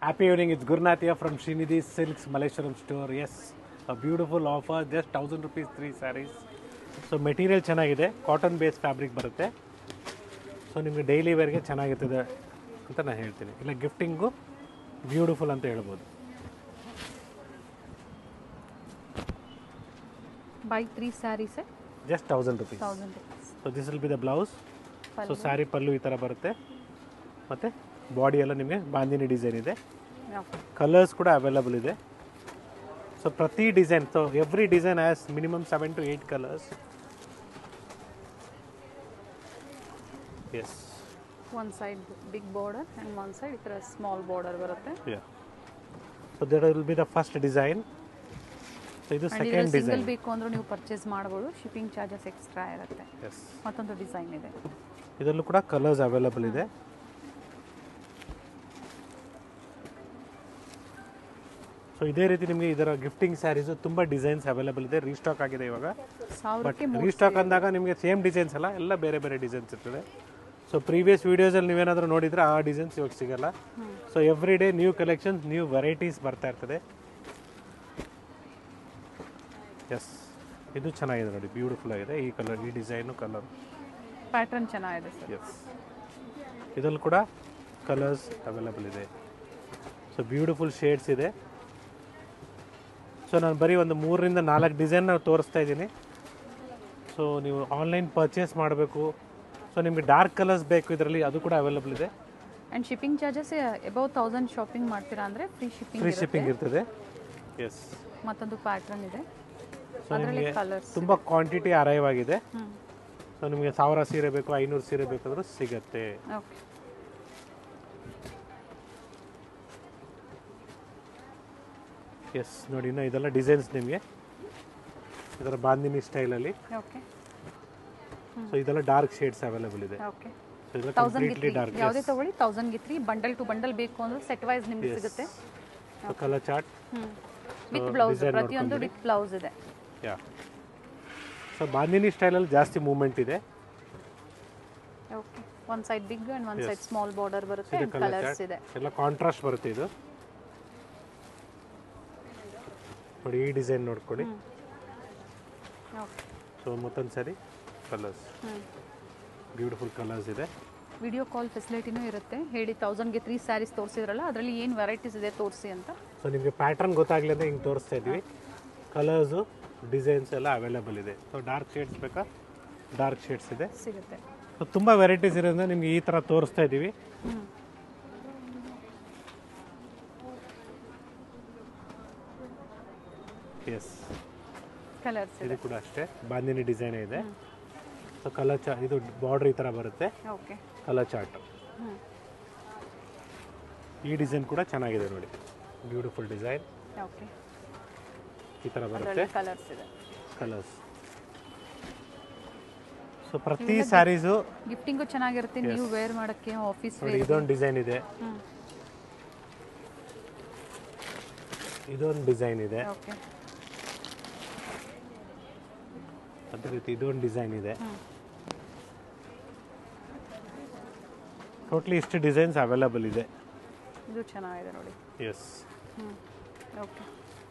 Happy evening, it's Gurnath here from Srinidhi Silks Malleshwaram store. Yes, a beautiful offer, just 1000 rupees, three sarees. So material ಚೆನ್ನಾಗಿದೆ cotton base fabric ಬರುತ್ತೆ so ನಿಮಗೆ daily ವೇರ್ಗೆ ಚೆನ್ನಾಗಿರ್ತದೆ ಅಂತ ನಾನು ಹೇಳ್ತೀನಿ ಇಲ್ಲ ಗಿಫ್ಟಿಂಗು ಬ್ಯೂಟಿಫುಲ್ ಅಂತ ಹೇಳ್ಬೋದು Buy three sarees at just thousand rupees thousand rupees. So this will be the blouse so pallu. Saree pallu ಈ ಥರ ಬರುತ್ತೆ ಮತ್ತು ಬಾಡಿ ಎಲ್ಲ ನಿಮಗೆ ಬಾಂದಿನಿ ಡಿಸೈನ್ ಇದೆ Okay. ಕಲರ್ಸ್ ಕೂಡ ಅವೈಲಬಲ್ ಇದೆ ಸೊ ಪ್ರತಿ design so every design has minimum seven to eight colours yes One side big border and one side ಈ ಥರ small border ಬರುತ್ತೆ so that will be the first design so ಇದು And second ಇದ್ರಲ್ಲಿ design single ಬೇಕು ಅಂದ್ರೂ ನೀವು purchase ಮಾಡ್ಬೋದು shipping charges extra ಇರುತ್ತೆ ಎಸ್ ಮತ್ತೊಂದು ಡಿಸೈನ್ ಇದೆ ಇದರಲ್ಲೂ ಕೂಡ ಕಲರ್ಸ್ ಅವೈಲಬಲ್ ಇದೆ ಸೊ ಇದೇ ರೀತಿ ನಿಮಗೆ ಇದರ ಗಿಫ್ಟಿಂಗ್ ಸ್ಯಾರೀಸು ತುಂಬ ಡಿಸೈನ್ಸ್ ಅವೈಲಬಲ್ ಇದೆ ರೀಸ್ಟಾಕ್ ಆಗಿದೆ ಇವಾಗ ಬಟ್ ಸಾವಿರಕ್ಕೆ ರೀಸ್ಟಾಕ್ ಅಂದಾಗ ನಿಮಗೆ ಸೇಮ್ ಡಿಸೈನ್ಸ್ ಅಲ್ಲ ಎಲ್ಲ ಬೇರೆ ಬೇರೆ ಡಿಸೈನ್ಸ್ ಇರ್ತದೆ ಸೊ ಪ್ರೀವಿಯಸ್ ವೀಡಿಯೋಸಲ್ಲಿ ನೀವೇನಾದರೂ ನೋಡಿದ್ರೆ ಆ ಡಿಸೈನ್ಸ್ ಇವಾಗ ಸಿಗಲ್ಲ so every day new collections new varieties ಬರ್ತಾ ಇರ್ತದೆ ಎಸ್ ಇದು ಚೆನ್ನಾಗಿದೆ ನೋಡಿ ಬ್ಯೂಟಿಫುಲ್ ಆಗಿದೆ ಈ ಕಲರ್ ಈ ಡಿಸೈನು ಕಲರ್ ಪ್ಯಾಟರ್ನ್ ಚೆನ್ನಾಗಿದೆ ಸರ್ ಎಸ್ ಇದರಲ್ಲಿ ಕೂಡ ಕಲರ್ಸ್ ಅವೈಲಬಲ್ ಇದೆ ಸೊ ಬ್ಯೂಟಿಫುಲ್ ಶೇಡ್ಸ್ ಇದೆ ಸೊ ನಾನು ಬರೀ ಒಂದು ಮೂರರಿಂದ ನಾಲ್ಕು ಡಿಸೈನ್ ತೋರಿಸ್ತಾ ಇದ್ದೀನಿ ಸೊ ನೀವು ಆನ್ಲೈನ್ ಪರ್ಚೇಸ್ ಮಾಡಬೇಕು ಸೊ ನಿಮಗೆ ಡಾರ್ಕ್ ಕಲರ್ಸ್ ಬೇಕು ಇದರಲ್ಲಿ ಅದು ಕೂಡ ಅವೈಲಬಲ್ ಇದೆ and shipping charges above thousand shopping ಮಾಡ್ತೀರಾ ಅಂದರೆ ಫ್ರೀ ಶಿಪ್ಪಿಂಗ್ ಫ್ರೀ ಶಿಪ್ಪಿಂಗ್ ಇರ್ತದೆ ಎಸ್ ಮತ್ತೊಂದು ಪ್ಯಾಟರ್ನ್ ಇದೆ ಸೊ ಅದರಲ್ಲಿ ನಿಮಗೆ ಕಲರ್ಸ್ ತುಂಬ ಕ್ವಾಂಟಿಟಿ ಅರೈವ್ ಆಗಿದೆ ಹ್ಞೂ ಸೊ ನಿಮಗೆ ಸಾವಿರ ಸೀರೆ ಬೇಕು ಐನೂರು ಸೀರೆ ಬೇಕಾದರೂ ಸಿಗತ್ತೆ ಓಕೆ ಎಸ್ ನೋಡಿ ಇನ್ನು ಇದೆಲ್ಲ ಡಿಸೈನ್ಸ್ ನಿಮಗೆ ಇದರ ಬಾಂದಿನಿ ಸ್ಟೈಲಲ್ಲಿ ಓಕೆ ಸೊ ಇದೆಲ್ಲ ಡಾರ್ಕ್ ಶೇಡ್ಸ್ ಅವೈಲೇಬಲ್ ಇದೆ ಓಕೆ ಸೊ ಇದೆಲ್ಲ ತೌಸಂಡ್ಗೆ ಕಂಪ್ಲೀಟ್ಲಿ ತ್ರೀ ಡಾರ್ಕ್ ಯಾವುದೇ ತಗೊಳ್ಳಿ ತೌಸಂಡ್ಗೆ ತ್ರೀ ಬಂಡಲ್ ಟು ಬಂಡಲ್ ಬೇಕು ಅಂದ್ರೆ ಸೆಟ್ ವೈಸ್ ನಿಮ್ಗೆ ಸಿಗುತ್ತೆ ಸೊ ಕಲರ್ ಚಾರ್ಟ್ ಹ್ಞೂ ವಿತ್ ಬ್ಲೌಸ್ design ಪ್ರತಿಯೊಂದು ವಿತ್ ಬ್ಲೌಸ್ ಇದೆ ಯಾ ಸೊ ಬಾಂದಿನಿ ಸ್ಟೈಲಲ್ಲಿ ಜಾಸ್ತಿ ಮೂವ್ಮೆಂಟ್ ಇದೆ okay one side big and one side small border ಬರುತ್ತೆ ಇದು ಅಂಡ್ ಕಲರ್ ಕಲರ್ಸ್ ಚಾರ್ಟ್ ಇದೆ ಎಲ್ಲ ಕಾಂಟ್ರಾಸ್ಟ್ ಬರುತ್ತೆ ಇದು ನೋಡಿ ಈ ಡಿಸೈನ್ ನೋಡ್ಕೊಳ್ಳಿ ಓಕೆ ಸೊ ಮತ್ತೊಂದು ಸರಿ ಕಲರ್ಸ್ ಹ್ಞೂ ಬ್ಯೂಟಿಫುಲ್ ಕಲರ್ಸ್ ಇದೆ ವಿಡಿಯೋ ಕಾಲ್ ಫೆಸಿಲಿಟಿನೂ ಇರುತ್ತೆ ಹೇಳಿ ತೌಸಂಡ್ಗೆ ತ್ರೀ ಸ್ಯಾರೀಸ್ ತೋರಿಸಿದ್ರಲ್ಲ ಅದರಲ್ಲಿ ಏನು ವೆರೈಟೀಸ್ ಇದೆ ತೋರಿಸಿ ಅಂತ ಸೊ ನಿಮಗೆ ಪ್ಯಾಟರ್ನ್ ಗೊತ್ತಾಗಲಿ ಅಂತ ಹಿಂಗೆ ತೋರಿಸ್ತಾ ಇದ್ವಿ ಕಲರ್ಸು ಡಿಸೈನ್ಸ್ ಎಲ್ಲ ಅವೈಲೇಬಲ್ ಇದೆ ಸೊ ಡಾರ್ಕ್ ಶೇಡ್ಸ್ ಬೇಕಾ ಡಾರ್ಕ್ ಶೇಡ್ಸ್ ಇದೆ ಸಿಗುತ್ತೆ ಸೊ ತುಂಬ ವೆರೈಟೀಸ್ ಇರೋದ್ರಿಂದ ನಿಮ್ಗೆ ಈ ಥರ ತೋರಿಸ್ತಾ ಇದ್ದೀವಿ ಹ್ಞೂ ಎಸ್ ಕಲರ್ಸ್ ಇದು ಇದೆ ಕೂಡ ಅಷ್ಟೇ ಬಾಂದಿನಿ ಡಿಸೈನ್ ಇದೆ ಸೊ ಕಲರ್ ಚಾ ಇದು ಬಾರ್ಡರ್ ಈ ಥರ ಬರುತ್ತೆ ಓಕೆ ಕಲರ್ ಚಾರ್ಟ್ ಹ್ಞೂ ಈ ಡಿಸೈನ್ ಕೂಡ ಚೆನ್ನಾಗಿದೆ ನೋಡಿ ಬ್ಯೂಟಿಫುಲ್ ಡಿಸೈನ್ ಓಕೆ ಈ ಥರ ಬರುತ್ತೆ ಅದರಲ್ಲಿ ಕಲರ್ಸ್ ಇದೆ ಕಲರ್ಸ್ ಸೊ ಪ್ರತಿ ಸ್ಯಾರೀಸು ಗಿಫ್ಟಿಂಗು ಚೆನ್ನಾಗಿರುತ್ತೆ ನೀವು ವೇರ್ ಮಾಡೋಕ್ಕೆ ಆಫೀಸ್ ನೋಡಿ ಇದೊಂದು ಡಿಸೈನ್ ಇದೆ ಹ್ಞೂ ಇದೊಂದು ಡಿಸೈನ್ ಇದೆ ಓಕೆ ಅದೇ ರೀತಿ ಇದೊಂದು ಡಿಸೈನ್ ಇದೆ ಹ್ಞೂ ಟೋಟ್ಲಿ ಇಷ್ಟು ಡಿಸೈನ್ಸ್ ಅವೈಲಬಲ್ ಇದೆ ಇದು ಚೆನ್ನಾಗಿದೆ ನೋಡಿ ಎಸ್ ಹ್ಞೂ ಓಕೆ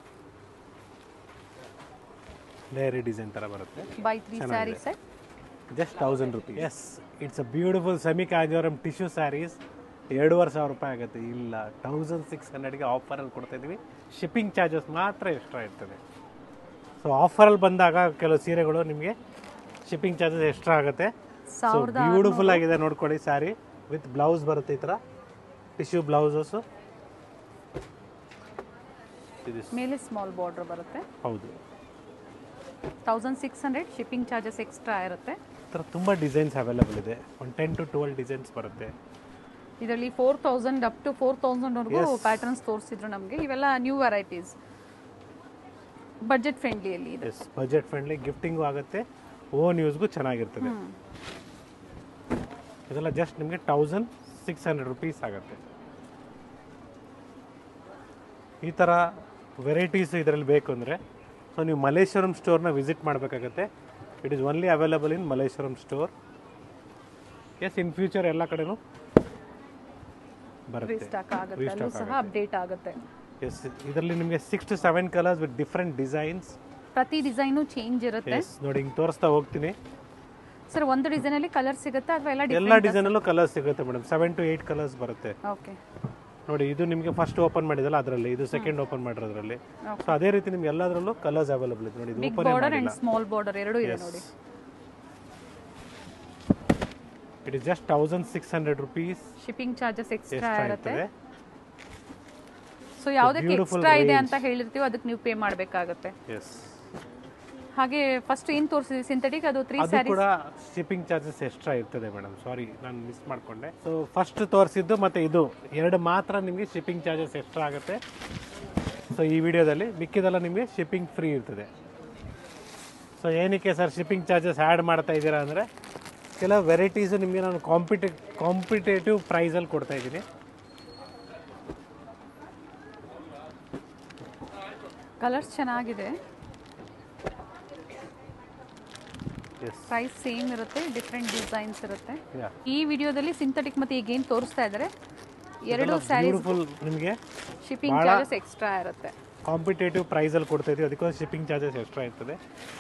ಲೇರಿ ಡಿಸೈನ್ ಥರ ಬರುತ್ತೆ buy three saree set just thousand rupees yes it's a beautiful semi Kanjeevaram tissue sarees ಎರಡೂವರೆ ಸಾವಿರ ರೂಪಾಯಿ ಆಗುತ್ತೆ ಇಲ್ಲ ತೌಸಂಡ್ ಸಿಕ್ಸ್ ಹಂಡ್ರೆಡ್ಗೆ ಆಫರಲ್ಲಿ ಕೊಡ್ತಾ ಇದ್ದೀವಿ ಶಿಪ್ಪಿಂಗ್ ಚಾರ್ಜಸ್ ಮಾತ್ರ ಎಕ್ಸ್ಟ್ರಾ ಇರ್ತದೆ ಸೊ ಆಫರಲ್ಲಿ ಬಂದಾಗ ಕೆಲವು ಸೀರೆಗಳು ನಿಮಗೆ ಶಿಪ್ಪಿಂಗ್ ಚಾರ್ಜಸ್ ಎಕ್ಸ್ಟ್ರಾ ಆಗುತ್ತೆ ಸೊ ಸಾವಿರದ ಬ್ಯೂಟಿಫುಲ್ ಆಗಿದೆ ನೋಡ್ಕೊಳ್ಳಿ ಸ್ಯಾರಿ ವಿತ್ ಬ್ಲೌಸ್ ಬರುತ್ತೆ ಈ ಥರ ಟಿಶ್ಯೂ ಬ್ಲೌಸಸ್ಸು ಇದು ಮೇಲೆ ಸ್ಮಾಲ್ ಬಾರ್ಡರ್ ಬರುತ್ತೆ ಹೌದು thousand six hundred shipping charges extra ಇರುತ್ತೆ ಈ ಥರ ತುಂಬ ಡಿಸೈನ್ಸ್ ಅವೈಲಬಲ್ ಇದೆ ಒಂದು ಟೆನ್ ಟು ಟ್ವೆಲ್ ಡಿಸೈನ್ಸ್ ಬರುತ್ತೆ ಇದರಲ್ಲಿ four thousand up to four ತೌಸಂಡ್ವರೆಗೂ ಪ್ಯಾಟರ್ನ್ಸ್ ತೋರಿಸಿದ್ರು ನಮಗೆ ಇವೆಲ್ಲ ನ್ಯೂ ವೆರೈಟೀಸ್ ಬಜೆಟ್ ಫ್ರೆಂಡ್ಲಿಯಲ್ಲಿ ಇದೆ ಎಸ್ ಬಜೆಟ್ ಫ್ರೆಂಡ್ಲಿ ಗಿಫ್ಟಿಂಗು ಆಗುತ್ತೆ ಓನ್ ಯೂಸ್ಗೂ ಚೆನ್ನಾಗಿರ್ತದೆ ಹ್ಮ್. ಇದೆಲ್ಲ ಜಸ್ಟ್ ನಿಮಗೆ ತೌಸಂಡ್ ಸಿಕ್ಸ್ ಹಂಡ್ರೆಡ್ ರುಪೀಸ್ ಆಗುತ್ತೆ ಈ ಥರ ವೆರೈಟೀಸ್ ಇದರಲ್ಲಿ ಬೇಕು ಅಂದರೆ ಸೊ ನೀವು ಮಲೇಶ್ವರಂ ಸ್ಟೋರ್ನ ವಿಸಿಟ್ ಮಾಡಬೇಕಾಗತ್ತೆ it is only available in Malleshwaram store yes in future ಎಲ್ಲ ಕಡೆನೂ ಬರುತ್ತೆ ರೀಸ್ಟಾಕ್ ಆಗುತ್ತೆ ಅಲ್ಲೂ ಸಹ ಅಪ್ಡೇಟ್ ಆಗುತ್ತೆ ಎಸ್ ಇದರಲ್ಲಿ ನಿಮಗೆ six to seven colours with different designs ಪ್ರತಿ ಡಿಸೈನು ಚೇಂಜ್ ಇರುತ್ತೆ ಎಸ್ ನೋಡಿ ಹಿಂಗೆ ತೋರಿಸ್ತಾ ಹೋಗ್ತೀನಿ ಸರ್ ಒಂದು ಡಿಸೈನ್ ಅಲ್ಲಿ ಕಲರ್ ಸಿಗುತ್ತೆ ಅಥವಾ ಎಲ್ಲ ಎಲ್ಲ ಡಿಸೈನಲ್ಲೂ ಕಲರ್ಸ್ ಸಿಗುತ್ತೆ madam seven to eight colours ಬರುತ್ತೆ ಓಕೆ ನೋಡಿ ಇದು ನಿಮಗೆ ಫಸ್ಟ್ ಓಪನ್ ಮಾಡಿದಲ್ಲ ಅದರಲ್ಲಿ ಇದು ಸೆಕೆಂಡ್ ಓಪನ್ ಮಾಡಿರೋದ್ರಲ್ಲಿ ಸೊ ಅದೇ ರೀತಿ ನಿಮ್ಗೆ ಎಲ್ಲದರಲ್ಲೂ ಕಲರ್ಸ್ ಅವೈಲೇಬಲ್ ಇದೆ ನೋಡಿ ಇದು big open border and small border ಎರಡೂ ಇದೆ ನೋಡಿ it is just thousand six hundred rupees shipping charges extra extra ಇರುತ್ತೆ ಇರ್ತದೆ ಸೊ ಯಾವುದಕ್ಕೆ beautiful ಎಕ್ಸ್ಟ್ರಾ ಇದೆ ಅಂತ ಹೇಳಿರ್ತೀವಿ ಅದಕ್ಕೆ ನೀವು ಪೇ ಮಾಡಬೇಕಾಗುತ್ತೆ ಎಸ್ ಹಾಗೆ ಫಸ್ಟ್ ಏನು ತೋರಿಸಿದ್ವಿ ಸಿಂಥೆಟಿಕ್ ಅದು ತ್ರೀ ಅದು ಕೂಡ ಶಿಪ್ಪಿಂಗ್ ಚಾರ್ಜಸ್ ಎಕ್ಸ್ಟ್ರಾ ಇರ್ತದೆ ಮೇಡಮ್ ಸಾರಿ ನಾನು ಮಿಸ್ ಮಾಡ್ಕೊಂಡೆ ಸೊ ಫಸ್ಟ್ ತೋರಿಸಿದ್ದು ಮತ್ತೆ ಇದು ಎರಡು ಮಾತ್ರ ನಿಮಗೆ ಶಿಪ್ಪಿಂಗ್ ಚಾರ್ಜಸ್ ಎಕ್ಸ್ಟ್ರಾ ಆಗುತ್ತೆ ಸೊ ಈ ವಿಡಿಯೋದಲ್ಲಿ ಮಿಕ್ಕಿದೆಲ್ಲ ನಿಮಗೆ ಶಿಪ್ಪಿಂಗ್ ಫ್ರೀ ಇರ್ತದೆ ಸೊ ಏನಕ್ಕೆ ಸರ್ ಶಿಪ್ಪಿಂಗ್ ಚಾರ್ಜಸ್ ಆ್ಯಡ್ ಮಾಡ್ತಾ ಇದ್ದೀರಾ ಅಂದರೆ ಕೆಲವು ವೆರೈಟೀಸು ನಿಮಗೆ ನಾನು ಕಾಂಪಿಟೇ ಕಾಂಪಿಟೇಟಿವ್ ಪ್ರೈಸಲ್ಲಿ ಕೊಡ್ತಾ ಇದ್ದೀನಿ ಕಲರ್ಸ್ ಚೆನ್ನಾಗಿದೆ ಎಸ್ ಪ್ರೈಸ್ ಸೇಮ್ ಇರುತ್ತೆ ಡಿಫ್ರೆಂಟ್ ಡಿಸೈನ್ಸ್ ಇರುತ್ತೆ ಯಾ ಈ ವಿಡಿಯೋದಲ್ಲಿ ಸಿಂಥೆಟಿಕ್ ಮತ್ತೆ ಈಗ ಏನು ತೋರಿಸ್ತಾ ಇದ್ದಾರೆ ಎರಡು ಸ್ಯಾರೀಸ್ ಬ್ಯೂಟಿಫುಲ್ ನಿಮಗೆ ಶಿಪ್ಪಿಂಗ್ ಚಾರ್ಜಸ್ ಎಕ್ಸ್ಟ್ರಾ ಇರುತ್ತೆ ಕಾಂಪಿಟೇಟಿವ್ ಪ್ರೈಸಲ್ಲಿ ಕೊಡ್ತಾ ಇದೀವಿ ಅದಕ್ಕೋಸ್ಕರ ಶಿಪ್ಪಿಂಗ್ ಚಾರ್ಜಸ್ ಎಕ್ಸ್ಟ್ರಾ ಇರ್ತದೆ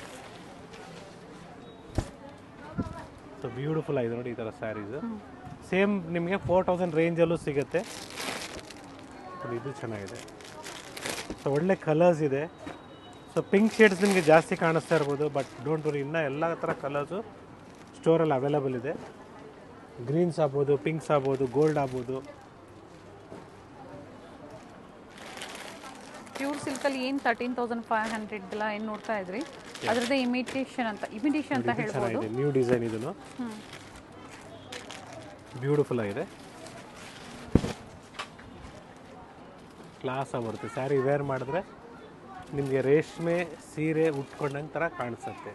ಸೊ ಬ್ಯೂಟಿಫುಲ್ ಆಗಿದೆ ನೋಡಿ ಈ ಥರ ಸ್ಯಾರೀಸ್ ಸೇಮ್ ನಿಮಗೆ ಫೋರ್ ತೌಸಂಡ್ ರೇಂಜಲ್ಲೂ ಸಿಗುತ್ತೆ ನೋಡಿ, ಇದು ಚೆನ್ನಾಗಿದೆ ಸೊ ಒಳ್ಳೆ ಕಲರ್ಸ್ ಇದೆ ಸೊ ಪಿಂಕ್ ಶೇಡ್ಸ್ ನಿಮಗೆ ಜಾಸ್ತಿ ಕಾಣಿಸ್ತಾ ಇರ್ಬೋದು ಬಟ್ ಡೋಂಟ್ ವರಿ ಇನ್ನೂ ಎಲ್ಲ ಥರ ಕಲರ್ಸು ಸ್ಟೋರಲ್ಲಿ ಅವೈಲಬಲ್ ಇದೆ ಗ್ರೀನ್ಸ್ ಆಗ್ಬೋದು ಪಿಂಕ್ಸ್ ಆಗ್ಬೋದು ಗೋಲ್ಡ್ ಆಗ್ಬೋದು ಪ್ಯೂರ್ ಸಿಲ್ಕಲ್ಲಿ ಏನು ತರ್ಟೀನ್ ತೌಸಂಡ್ ಫೈವ್ ಹಂಡ್ರೆಡ್ ಎಲ್ಲ ಏನು ನೋಡ್ತಾ ಇದ್ರಿ ಅದರದ್ದೇ ಇಮಿಟೇಷನ್ ಅಂತ ಇಮಿಟೇಷನ್ ಅಂತ ಹೇಳ್ಬೋದು ಚೆನ್ನಾಗಿದೆ ನ್ಯೂ ಡಿಸೈನ್ ಇದನ್ನು ಹ್ಮ್. ಬ್ಯೂಟಿಫುಲ್ ಆಗಿದೆ ಕ್ಲಾಸ್ ಬರುತ್ತೆ ಸ್ಯಾರಿ ವೇರ್ ಮಾಡಿದ್ರೆ ನಿಮಗೆ ರೇಷ್ಮೆ ಸೀರೆ ಉಟ್ಕೊಂಡಂಗೆ ಥರ ಕಾಣಿಸುತ್ತೆ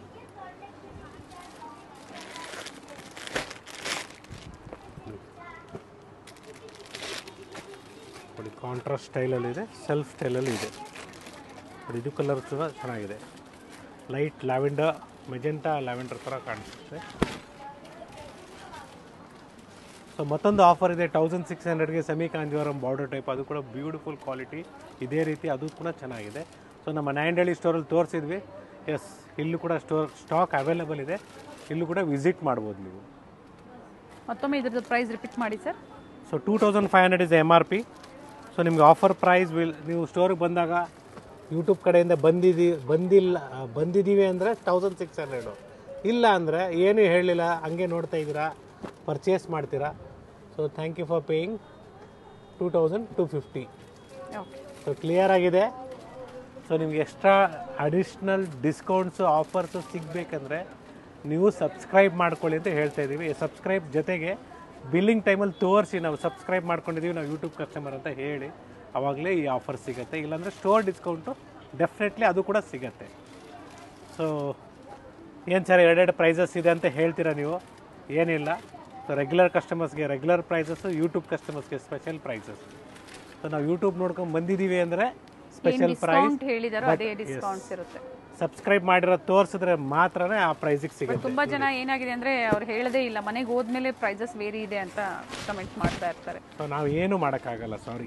ನೋಡಿ ಕಾಂಟ್ರಾಸ್ಟ್ ಸ್ಟೈಲಲ್ಲಿ ಇದೆ ಸೆಲ್ಫ್ ಸ್ಟೈಲಲ್ಲಿ ಇದೆ ನೋಡಿ ಇದು ಕಲರ್ ಕೂಡ ಚೆನ್ನಾಗಿದೆ ಲೈಟ್ ಲ್ಯಾವೆಂಡರ್ ಮೆಜೆಂಟಾ ಲ್ಯಾವೆಂಡರ್ ಥರ ಕಾಣಿಸುತ್ತೆ ಸೊ ಮತ್ತೊಂದು ಆಫರ್ ಇದೆ ತೌಸಂಡ್ ಸಿಕ್ಸ್ ಹಂಡ್ರೆಡ್ಗೆ ಸೆಮಿ ಕಾಂಜೀವರಂ ಬಾರ್ಡರ್ ಟೈಪ್ ಅದು ಕೂಡ ಬ್ಯೂಟಿಫುಲ್ ಕ್ವಾಲಿಟಿ ಇದೇ ರೀತಿ ಅದು ಕೂಡ ಚೆನ್ನಾಗಿದೆ ಸೊ ನಮ್ಮ ನೈಂಡಳ್ಳಿ ಸ್ಟೋರಲ್ಲಿ ತೋರಿಸಿದ್ವಿ ಎಸ್ ಇಲ್ಲೂ ಕೂಡ ಸ್ಟೋರ್ ಸ್ಟಾಕ್ ಅವೈಲೇಬಲ್ ಇದೆ ಇಲ್ಲೂ ಕೂಡ ವಿಸಿಟ್ ಮಾಡ್ಬೋದು ನೀವು ಮತ್ತೊಮ್ಮೆ ಇದ್ರದ್ದು ಪ್ರೈಸ್ ರಿಪೀಟ್ ಮಾಡಿ sir so two thousand five hundred is M R P so ನಿಮ್ಗೆ ಆಫರ್ ಪ್ರೈಸ್ ವಿಲ್ ನೀವು ಸ್ಟೋರಿಗೆ ಬಂದಾಗ ಯೂಟ್ಯೂಬ್ ಕಡೆಯಿಂದ ಬಂದಿದ್ದೀ ಬಂದಿಲ್ಲ ಆ, ಬಂದಿದ್ದೀವಿ ಅಂದರೆ ತೌಸಂಡ್ ಸಿಕ್ಸ್ ಹಂಡ್ರೆಡು ಇಲ್ಲ ಅಂದರೆ ಏನೂ ಹೇಳಲಿಲ್ಲ ಹಂಗೆ ನೋಡ್ತಾ ಇದ್ದೀರಾ ಪರ್ಚೇಸ್ ಮಾಡ್ತೀರಾ so thank you for paying two thousand two fifty okay so clear ಆಗಿದೆ ಸೊ ನಿಮ್ಗೆ ಎಕ್ಸ್ಟ್ರಾ ಅಡಿಷ್ನಲ್ ಡಿಸ್ಕೌಂಟ್ಸು ಆಫರ್ಸು ಸಿಗಬೇಕಂದ್ರೆ ನೀವು ಸಬ್ಸ್ಕ್ರೈಬ್ ಮಾಡ್ಕೊಳ್ಳಿ ಅಂತ ಹೇಳ್ತಾ ಇದ್ದೀವಿ ಸಬ್ಸ್ಕ್ರೈಬ್ ಜೊತೆಗೆ ಬಿಲ್ಲಿಂಗ್ ಟೈಮಲ್ಲಿ ತೋರಿಸಿ ನಾವು ಸಬ್ಸ್ಕ್ರೈಬ್ ಮಾಡ್ಕೊಂಡಿದ್ದೀವಿ ನಾವು ಯೂಟ್ಯೂಬ್ ಕಸ್ಟಮರ್ ಅಂತ ಹೇಳಿ ಆವಾಗಲೇ ಈ ಆಫರ್ ಸಿಗುತ್ತೆ ಇಲ್ಲಾಂದರೆ ಸ್ಟೋರ್ ಡಿಸ್ಕೌಂಟು ಡೆಫಿನೆಟ್ಲಿ ಅದು ಕೂಡ ಸಿಗತ್ತೆ ಸೊ ಏನು ಸರ್ ಎರಡೆರಡು ಪ್ರೈಸಸ್ ಇದೆ ಅಂತ ಹೇಳ್ತೀರಾ ನೀವು ಏನಿಲ್ಲ ಸೊ ರೆಗ್ಯುಲರ್ ಕಸ್ಟಮರ್ಸ್ಗೆ ರೆಗ್ಯುಲರ್ ಪ್ರೈಸಸ್ಸು ಯೂಟ್ಯೂಬ್ ಕಸ್ಟಮರ್ಸ್ಗೆ ಸ್ಪೆಷಲ್ ಪ್ರೈಸಸ್ ಸೊ ನಾವು ಯೂಟ್ಯೂಬ್ ನೋಡ್ಕೊಂಡು ಬಂದಿದ್ದೀವಿ ಅಂದರೆ ಸ್ಪೆಷಲ್ ಪ್ರೈಸ್ ಡಿಸ್ಕೌಂಟ್ ಹೇಳಿದಾರೋ ಅದೇ ಡಿಸ್ಕೌಂಟ್ಸ್ ಇರುತ್ತೆ ಸಬ್ಸ್ಕ್ರೈಬ್ ಮಾಡಿರೋ ತೋರಿಸಿದ್ರೆ ಮಾತ್ರನೇ ಆ ಪ್ರೈಸಿಗೆ ಸಿಗುತ್ತೆ ತುಂಬಾ ಜನ ಏನಾಗಿದೆ ಅಂದ್ರೆ ಅವ್ರು ಹೇಳದೇ ಇಲ್ಲ ಮನೆಗೆ ಹೋದ್ಮೇಲೆ ಪ್ರೈಸಸ್ ವೇರಿ ಇದೆ ಅಂತ ಕಮೆಂಟ್ ಮಾಡ್ತಾ ಇರ್ತಾರೆ ಸೊ ನಾವು ಏನು ಮಾಡೋಕ್ಕಾಗಲ್ಲ ಸಾರಿ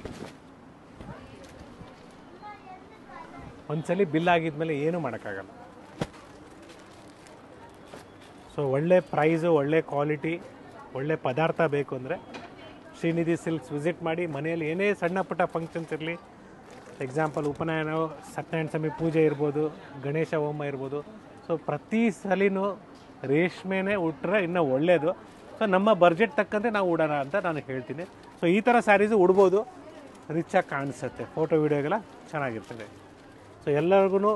ಒಂದ್ಸಲಿ ಬಿಲ್ ಆಗಿದ್ಮೇಲೆ ಏನು ಮಾಡೋಕ್ಕಾಗಲ್ಲ ಸೊ ಒಳ್ಳೆ ಪ್ರೈಸು ಒಳ್ಳೆ ಕ್ವಾಲಿಟಿ ಒಳ್ಳೆ ಪದಾರ್ಥ ಬೇಕು ಅಂದರೆ ಶ್ರೀನಿಧಿ ಸಿಲ್ಕ್ಸ್ ವಿಸಿಟ್ ಮಾಡಿ ಮನೆಯಲ್ಲಿ ಏನೇ ಸಣ್ಣ ಪುಟ್ಟ ಫಂಕ್ಷನ್ಸ್ ಇರಲಿ ಎಕ್ಸಾಂಪಲ್ ಉಪನಯನ ಸತ್ಯನಾರಾಯಣ ಸ್ವಾಮಿ ಪೂಜೆ ಇರ್ಬೋದು ಗಣೇಶ ಹೋಮ ಇರ್ಬೋದು ಸೊ ಪ್ರತಿ ಸಲಿನೂ ರೇಷ್ಮೆನೇ ಉಟ್ರೆ ಇನ್ನೂ ಒಳ್ಳೆಯದು ಸೊ ನಮ್ಮ ಬಡ್ಜೆಟ್ ತಕ್ಕಂತೆ ನಾವು ಉಡೋಣ ಅಂತ ನಾನು ಹೇಳ್ತೀನಿ ಸೊ ಈ ಥರ ಸ್ಯಾರೀಸು ಉಡ್ಬೋದು ರಿಚಾಗಿ ಕಾಣಿಸುತ್ತೆ ಫೋಟೋ ವೀಡಿಯೋಗೆಲ್ಲ ಚೆನ್ನಾಗಿರ್ತದೆ ಸೊ ಎಲ್ಲರಿಗೂ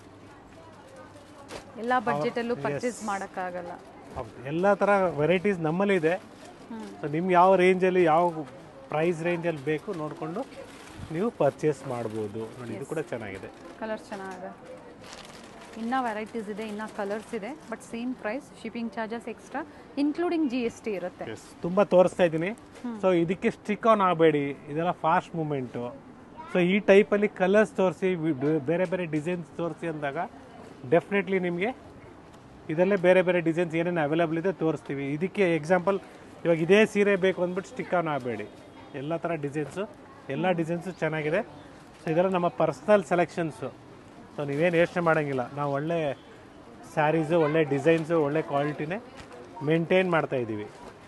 ಎಲ್ಲಾ ಬಜೆಟ್ ಅಲ್ಲೂ ಪರ್ಚೇಸ್ ಮಾಡಕ್ಕಾಗಲ್ಲ ಹೌದು ಎಲ್ಲ ಥರ ವೆರೈಟೀಸ್ ನಮ್ಮಲ್ಲಿದೆ ಹ್ಮ್. ಸೊ ನಿಮ್ಗೆ ಯಾವ ರೇಂಜಲ್ಲಿ ಯಾವ ಪ್ರೈಸ್ ರೇಂಜಲ್ಲಿ ಬೇಕು ನೋಡಿಕೊಂಡು ನೀವು ಪರ್ಚೇಸ್ ಮಾಡ್ಬೋದು ನೋಡಿ ಇದು ಕೂಡ ಚೆನ್ನಾಗಿದೆ ಕಲರ್ಸ್ ಚೆನ್ನಾಗಿದೆ ಇನ್ನ ವೆರೈಟೀಸ್ ಇದೆ ಇನ್ನ ಕಲರ್ಸ್ ಇದೆ but same price shipping charges extra including G S T ಇರುತ್ತೆ ಎಸ್ ತುಂಬ ತೋರಿಸ್ತಾ ಇದ್ದೀನಿ ಸೊ ಇದಕ್ಕೆ ಸ್ಟಿಕ್ ಆನ್ ಆಗಬೇಡಿ ಇದೆಲ್ಲ ಫಾಸ್ಟ್ ಮೂಮೆಂಟು ಸೊ ಈ ಟೈಪಲ್ಲಿ ಕಲರ್ಸ್ ತೋರಿಸಿ ಬೇರೆ ಬೇರೆ ಡಿಸೈನ್ಸ್ ತೋರಿಸಿ ಅಂದಾಗ ಡೆಫಿನೆಟ್ಲಿ ನಿಮಗೆ ಇದರಲ್ಲೇ ಬೇರೆ ಬೇರೆ ಡಿಸೈನ್ಸ್ ಏನೇನು ಅವೈಲೇಬಲ್ ಇದೆ ತೋರಿಸ್ತೀವಿ ಇದಕ್ಕೆ ಎಕ್ಸಾಂಪಲ್ ಇವಾಗ ಇದೇ ಸೀರೆ ಬೇಕು ಅಂದ್ಬಿಟ್ಟು ಸ್ಟಿಕ್ ಆನ್ ಆಗಬೇಡಿ ಎಲ್ಲ ಥರ ಡಿಸೈನ್ಸು ಎಲ್ಲ ಡಿಸೈನ್ಸು ಚೆನ್ನಾಗಿದೆ ಸೊ ಇದೆಲ್ಲ ನಮ್ಮ ಪರ್ಸ್ನಲ್ ಸೆಲೆಕ್ಷನ್ಸು ಸೊ ನೀವೇನು ಯೋಚನೆ ಮಾಡೋಂಗಿಲ್ಲ ನಾವು ಒಳ್ಳೆ ಸ್ಯಾರೀಸು ಒಳ್ಳೆ ಡಿಸೈನ್ಸು ಒಳ್ಳೆ ಕ್ವಾಲಿಟಿನೇ ಮೇಂಟೈನ್ ಮಾಡ್ತಾ ಇದ್ದೀವಿ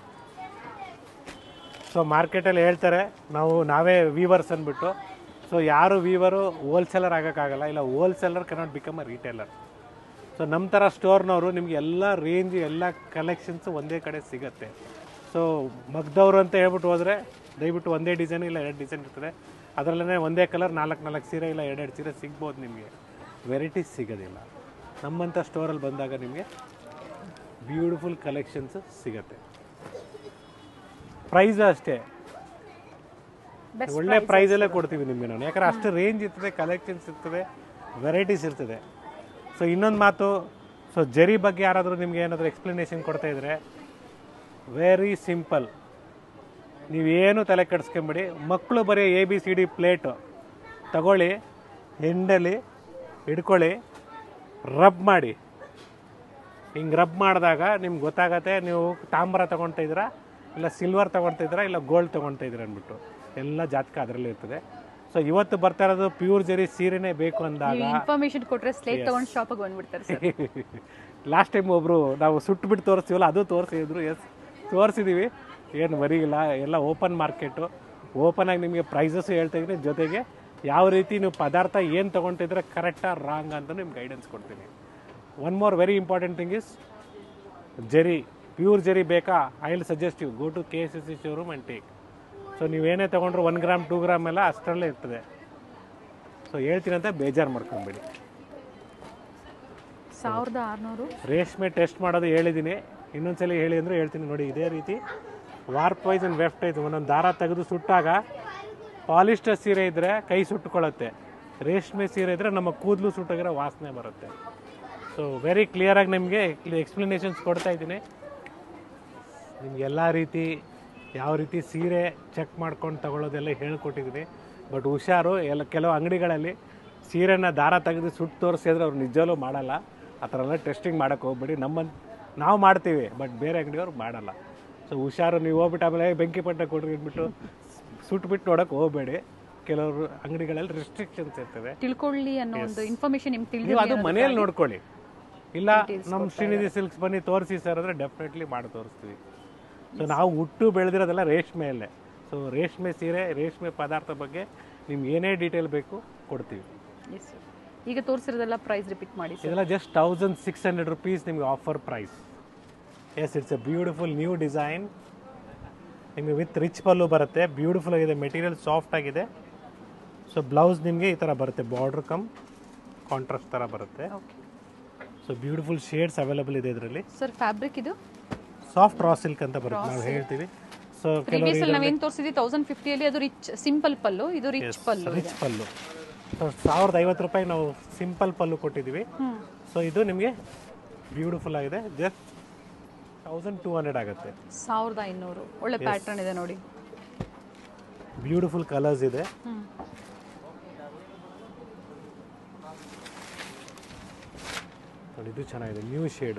ಸೊ ಮಾರ್ಕೆಟಲ್ಲಿ ಹೇಳ್ತಾರೆ ನಾವು ನಾವೇ ವೀವರ್ಸ್ ಅಂದ್ಬಿಟ್ಟು ಸೊ ಯಾರು ವೀವರು ಹೋಲ್ಸೇಲರ್ ಆಗೋಕ್ಕಾಗಲ್ಲ ಇಲ್ಲ wholesaler cannot become a retailer so ನಮ್ಮ ಥರ ಸ್ಟೋರ್ನವರು ನಿಮ್ಗೆ ಎಲ್ಲ ರೇಂಜ್ ಎಲ್ಲ ಕಲೆಕ್ಷನ್ಸು ಒಂದೇ ಕಡೆ ಸಿಗುತ್ತೆ ಸೊ ಮಗ್ದವ್ರು ಅಂತ ಹೇಳ್ಬಿಟ್ಟು ಹೋದರೆ ದಯವಿಟ್ಟು ಒಂದೇ ಡಿಸೈನ್ ಇಲ್ಲ ಎರಡು ಡಿಸೈನ್ ಇರ್ತದೆ ಅದರಲ್ಲೇ ಒಂದೇ ಕಲರ್ ನಾಲ್ಕು ನಾಲ್ಕು ಸೀರೆ ಇಲ್ಲ ಎರಡೆರಡು ಸೀರೆ ಸಿಗ್ಬೋದು ನಿಮಗೆ ವೆರೈಟೀಸ್ ಸಿಗೋದಿಲ್ಲ ನಮ್ಮಂಥ ಸ್ಟೋರಲ್ಲಿ ಬಂದಾಗ ನಿಮಗೆ ಬ್ಯೂಟಿಫುಲ್ ಕಲೆಕ್ಷನ್ಸ್ ಸಿಗತ್ತೆ ಪ್ರೈಸ್ ಅಷ್ಟೇ ಬೆಸ್ಟ್ ಒಳ್ಳೆ ಪ್ರೈಸಲ್ಲೇ ಕೊಡ್ತೀವಿ ನಿಮಗೆ ನಾನು ಯಾಕಂದ್ರೆ ಅಷ್ಟು ರೇಂಜ್ ಇರ್ತದೆ ಕಲೆಕ್ಷನ್ಸ್ ಇರ್ತದೆ ವೆರೈಟೀಸ್ ಇರ್ತದೆ ಸೊ ಇನ್ನೊಂದು ಮಾತು ಸೊ ಜರಿ ಬಗ್ಗೆ ಯಾರಾದರೂ ನಿಮ್ಗೆ ಏನಾದರೂ ಎಕ್ಸ್ಪ್ಲನೇಷನ್ ಕೊಡ್ತಾ ಇದ್ರೆ ವೆರಿ ಸಿಂಪಲ್ ನೀವೇನು ತಲೆ ಕೆಡಿಸ್ಕೊಂಬಿಡಿ ಮಕ್ಕಳು ಬರೀ A B C D plate ತಗೊಳ್ಳಿ ಹೆಂಡಲಿ ಹಿಡ್ಕೊಳ್ಳಿ ರಬ್ ಮಾಡಿ ಹಿಂಗೆ ರಬ್ ಮಾಡಿದಾಗ ನಿಮ್ಗೆ ಗೊತ್ತಾಗತ್ತೆ ನೀವು ತಾಮ್ರ ತೊಗೊಳ್ತಾ ಇದ್ದೀರಾ ಇಲ್ಲ ಸಿಲ್ವರ್ ತೊಗೊಳ್ತಾ ಇದ್ದೀರಾ ಇಲ್ಲ ಗೋಲ್ಡ್ ತೊಗೊಳ್ತಾ ಇದ್ದೀರಾ ಅಂದ್ಬಿಟ್ಟು ಎಲ್ಲ ಜಾತಕ ಅದರಲ್ಲೇ ಇರ್ತದೆ ಸೊ ಇವತ್ತು ಬರ್ತಾ ಇರೋದು ಪ್ಯೂರ್ ಜರಿ ಸೀರೆನೇ ಬೇಕು ಅಂದಾಗ ನೀವು ಇನ್ಫಾರ್ಮೇಶನ್ ಕೊಟ್ರೆ ಸ್ಲೇಟ್ ತಗೊಂಡು ಶಾಪಿಗೆ ಬಂದ್ಬಿಡ್ತಾರೆ ಸರ್ ಲಾಸ್ಟ್ ಟೈಮ್ ಒಬ್ಬರು ನಾವು ಸುಟ್ಟು ಬಿಟ್ಟು ತೋರಿಸ್ತೀವಲ್ಲ ಅದು ತೋರಿಸಿದ್ರು ಎಸ್ ತೋರಿಸಿದ್ದೀವಿ ಏನು ಬರೀಗಿಲ್ಲ ಎಲ್ಲ ಓಪನ್ ಮಾರ್ಕೆಟು ಓಪನ್ ಆಗಿ ನಿಮಗೆ ಪ್ರೈಸಸ್ ಹೇಳ್ತಾ ಇದ್ದೀನಿ ಜೊತೆಗೆ ಯಾವ ರೀತಿ ನೀವು ಪದಾರ್ಥ ಏನು ತೊಗೊಳ್ತಿದ್ರೆ ಕರೆಕ್ಟಾ ರಾಂಗ್ ಅಂತ ನಿಮ್ಗೆ ಗೈಡೆನ್ಸ್ ಕೊಡ್ತೀನಿ one more very important thing is zari pure zari ಬೇಕಾ I will suggest you go to K S S C showroom and take so ನೀವೇನೇ ತೊಗೊಂಡ್ರು ಒನ್ ಗ್ರಾಮ್ ಟೂ ಗ್ರಾಮ್ ಎಲ್ಲ ಅಷ್ಟರಲ್ಲೇ ಇರ್ತದೆ ಸೊ ಹೇಳ್ತೀನಿ ಅಂತ ಬೇಜಾರು ಮಾಡ್ಕೊಂಬೇಡಿ ಸಾವಿರದ ಆರುನೂರು ರೇಷ್ಮೆ ಟೆಸ್ಟ್ ಮಾಡೋದು ಹೇಳಿದ್ದೀನಿ ಇನ್ನೊಂದ್ಸಲಿ ಹೇಳಿ ಅಂದರೆ ಹೇಳ್ತೀನಿ ನೋಡಿ ಇದೇ ರೀತಿ warp wise and weft wise ಒಂದೊಂದು ದಾರ ತೆಗೆದು ಸುಟ್ಟಾಗ ಪಾಲಿಸ್ಟರ್ ಸೀರೆ ಇದ್ದರೆ ಕೈ ಸುಟ್ಟುಕೊಳ್ಳುತ್ತೆ ರೇಷ್ಮೆ ಸೀರೆ ಇದ್ದರೆ ನಮ್ಮ ಕೂದಲು ಸುಟ್ಟೋಗಿರೋ ವಾಸನೆ ಬರುತ್ತೆ ಸೊ ವೆರಿ ಕ್ಲಿಯರಾಗಿ ನಿಮಗೆ ಎಕ್ಸ್ಪ್ಲನೇಷನ್ಸ್ ಕೊಡ್ತಾ ಇದ್ದೀನಿ ನಿಮ್ಗೆ ಎಲ್ಲ ರೀತಿ ಯಾವ ರೀತಿ ಸೀರೆ ಚೆಕ್ ಮಾಡ್ಕೊಂಡು ತಗೊಳ್ಳೋದೆಲ್ಲ ಹೇಳ್ಕೊಟ್ಟಿದ್ದೀನಿ ಬಟ್ ಹುಷಾರು ಎಲ್ಲ ಕೆಲವು ಅಂಗಡಿಗಳಲ್ಲಿ ಸೀರೆನ ದಾರ ತೆಗೆದು ಸುಟ್ಟು ತೋರಿಸಿದ್ರೆ ಅವ್ರು ನಿಜವಲ್ಲೂ ಮಾಡಲ್ಲ ಆ ಥರ ಎಲ್ಲ ಟೆಸ್ಟಿಂಗ್ ಮಾಡೋಕ್ಕೆ ಹೋಗ್ಬೇಡಿ ನಮ್ಮ ನಾವು ಮಾಡ್ತೀವಿ ಬಟ್ ಬೇರೆ ಅಂಗಡಿಯವ್ರು ಮಾಡಲ್ಲ ಸೊ ಹುಷಾರು ನೀವು ಹೋಗ್ಬಿಟ್ಟು ಆಮೇಲೆ "ಏ, ಬೆಂಕಿ ಪಟ್ಟ ಕೊಡ್ರಿ ಅಂದ್ಬಿಟ್ಟು ಸುಟ್ಬಿಟ್ಟು ನೋಡೋಕೆ ಹೋಗಬೇಡಿ ಕೆಲವರು ಅಂಗಡಿಗಳಲ್ಲಿ ರೆಸ್ಟ್ರಿಕ್ಷನ್ಸ್ ಇರ್ತವೆ ತಿಳ್ಕೊಳ್ಳಿ ಅನ್ನೋ ಒಂದು ಇನ್ಫಾರ್ಮೇಶನ್ ನಿಮ್ಗೆ ತಿಳಿದು ನೀವು ಅದು ಮನೆಯಲ್ಲಿ ನೋಡ್ಕೊಳ್ಳಿ ಇಲ್ಲ ನಮ್ಮ ಶ್ರೀನಿಧಿ ಸಿಲ್ಕ್ಸ್ ಬನ್ನಿ ತೋರಿಸಿ ಸರ್ ಅಂದರೆ ಡೆಫಿನೆಟ್ಲಿ ಮಾಡಿ ತೋರಿಸ್ತೀವಿ ಸೊ ನಾವು ಹುಟ್ಟು ಬೆಳೆದಿರೋದೆಲ್ಲ ರೇಷ್ಮೆಯಲ್ಲೇ ಸೊ ರೇಷ್ಮೆ ಸೀರೆ ರೇಷ್ಮೆ ಪದಾರ್ಥ ಬಗ್ಗೆ ನಿಮ್ಗೆ ಏನೇ ಡೀಟೇಲ್ ಬೇಕು ಕೊಡ್ತೀವಿ ಎಸ್ ಸರ್ ಈಗ ತೋರಿಸಿರೋದೆಲ್ಲ ಪ್ರೈಸ್ ರಿಪೀಟ್ ಮಾಡಿ ಸರ್ ಇದೆಲ್ಲ just thousand six hundred rupees ನಿಮಗೆ offer price yes it's a beautiful new design ನಿಮಗೆ ವಿತ್ ರಿಚ್ ಪಲ್ಲು ಬರುತ್ತೆ ಬ್ಯೂಟಿಫುಲ್ ಆಗಿದೆ ಮೆಟೀರಿಯಲ್ ಸಾಫ್ಟ್ ಆಗಿದೆ ಸೊ ಬ್ಲೌಸ್ ನಿಮಗೆ ಈ ಥರ ಬರುತ್ತೆ ಬಾರ್ಡ್ರ್ ಕಮ್ ಕಾಂಟ್ರಾಸ್ಟ್ ಥರ ಬರುತ್ತೆ okay so beautiful shades available ಇದೆ ಇದರಲ್ಲಿ ಸರ್ ಫ್ಯಾಬ್ರಿಕ್ ಇದು ಸಾಫ್ಟ್ ರಾ ಸಿಲ್ಕ್ ಅಂತ ಬರುತ್ತೆ ನಾವು ಹೇಳ್ತೀವಿ ಸೊ ಪ್ರೀವಿಯಸ್ ಅಲ್ಲಿ ನಾವೇನು ತೋರಿಸಿದ್ವಿ ತೌಸಂಡ್ ಫಿಫ್ಟಿಯಲ್ಲಿ ಅದು ರಿಚ್ ಸಿಂಪಲ್ ಪಲ್ಲು ಇದು rich pallu rich pallu so ಸಾವಿರದ ಐವತ್ತು ರೂಪಾಯಿ ನಾವು ಸಿಂಪಲ್ ಪಲ್ಲು ಕೊಟ್ಟಿದ್ದೀವಿ ಹ್ಮ್ ಸೊ ಇದು ನಿಮಗೆ ಬ್ಯೂಟಿಫುಲ್ ಆಗಿದೆ ಜಸ್ಟ್ ತೌಸಂಡ್ ಟೂ ಹಂಡ್ರೆಡ್ ಆಗುತ್ತೆ ಸಾವಿರದ ಐನೂರು ಒಳ್ಳೆ ಪ್ಯಾಟರ್ನ್ ಇದೆ ನೋಡಿ ಬ್ಯೂಟಿಫುಲ್ ಕಲರ್ಸ್ ಇದೆ ಹ್ಮ್ ನೋಡಿ ಇದು ಚೆನ್ನಾಗಿದೆ new shade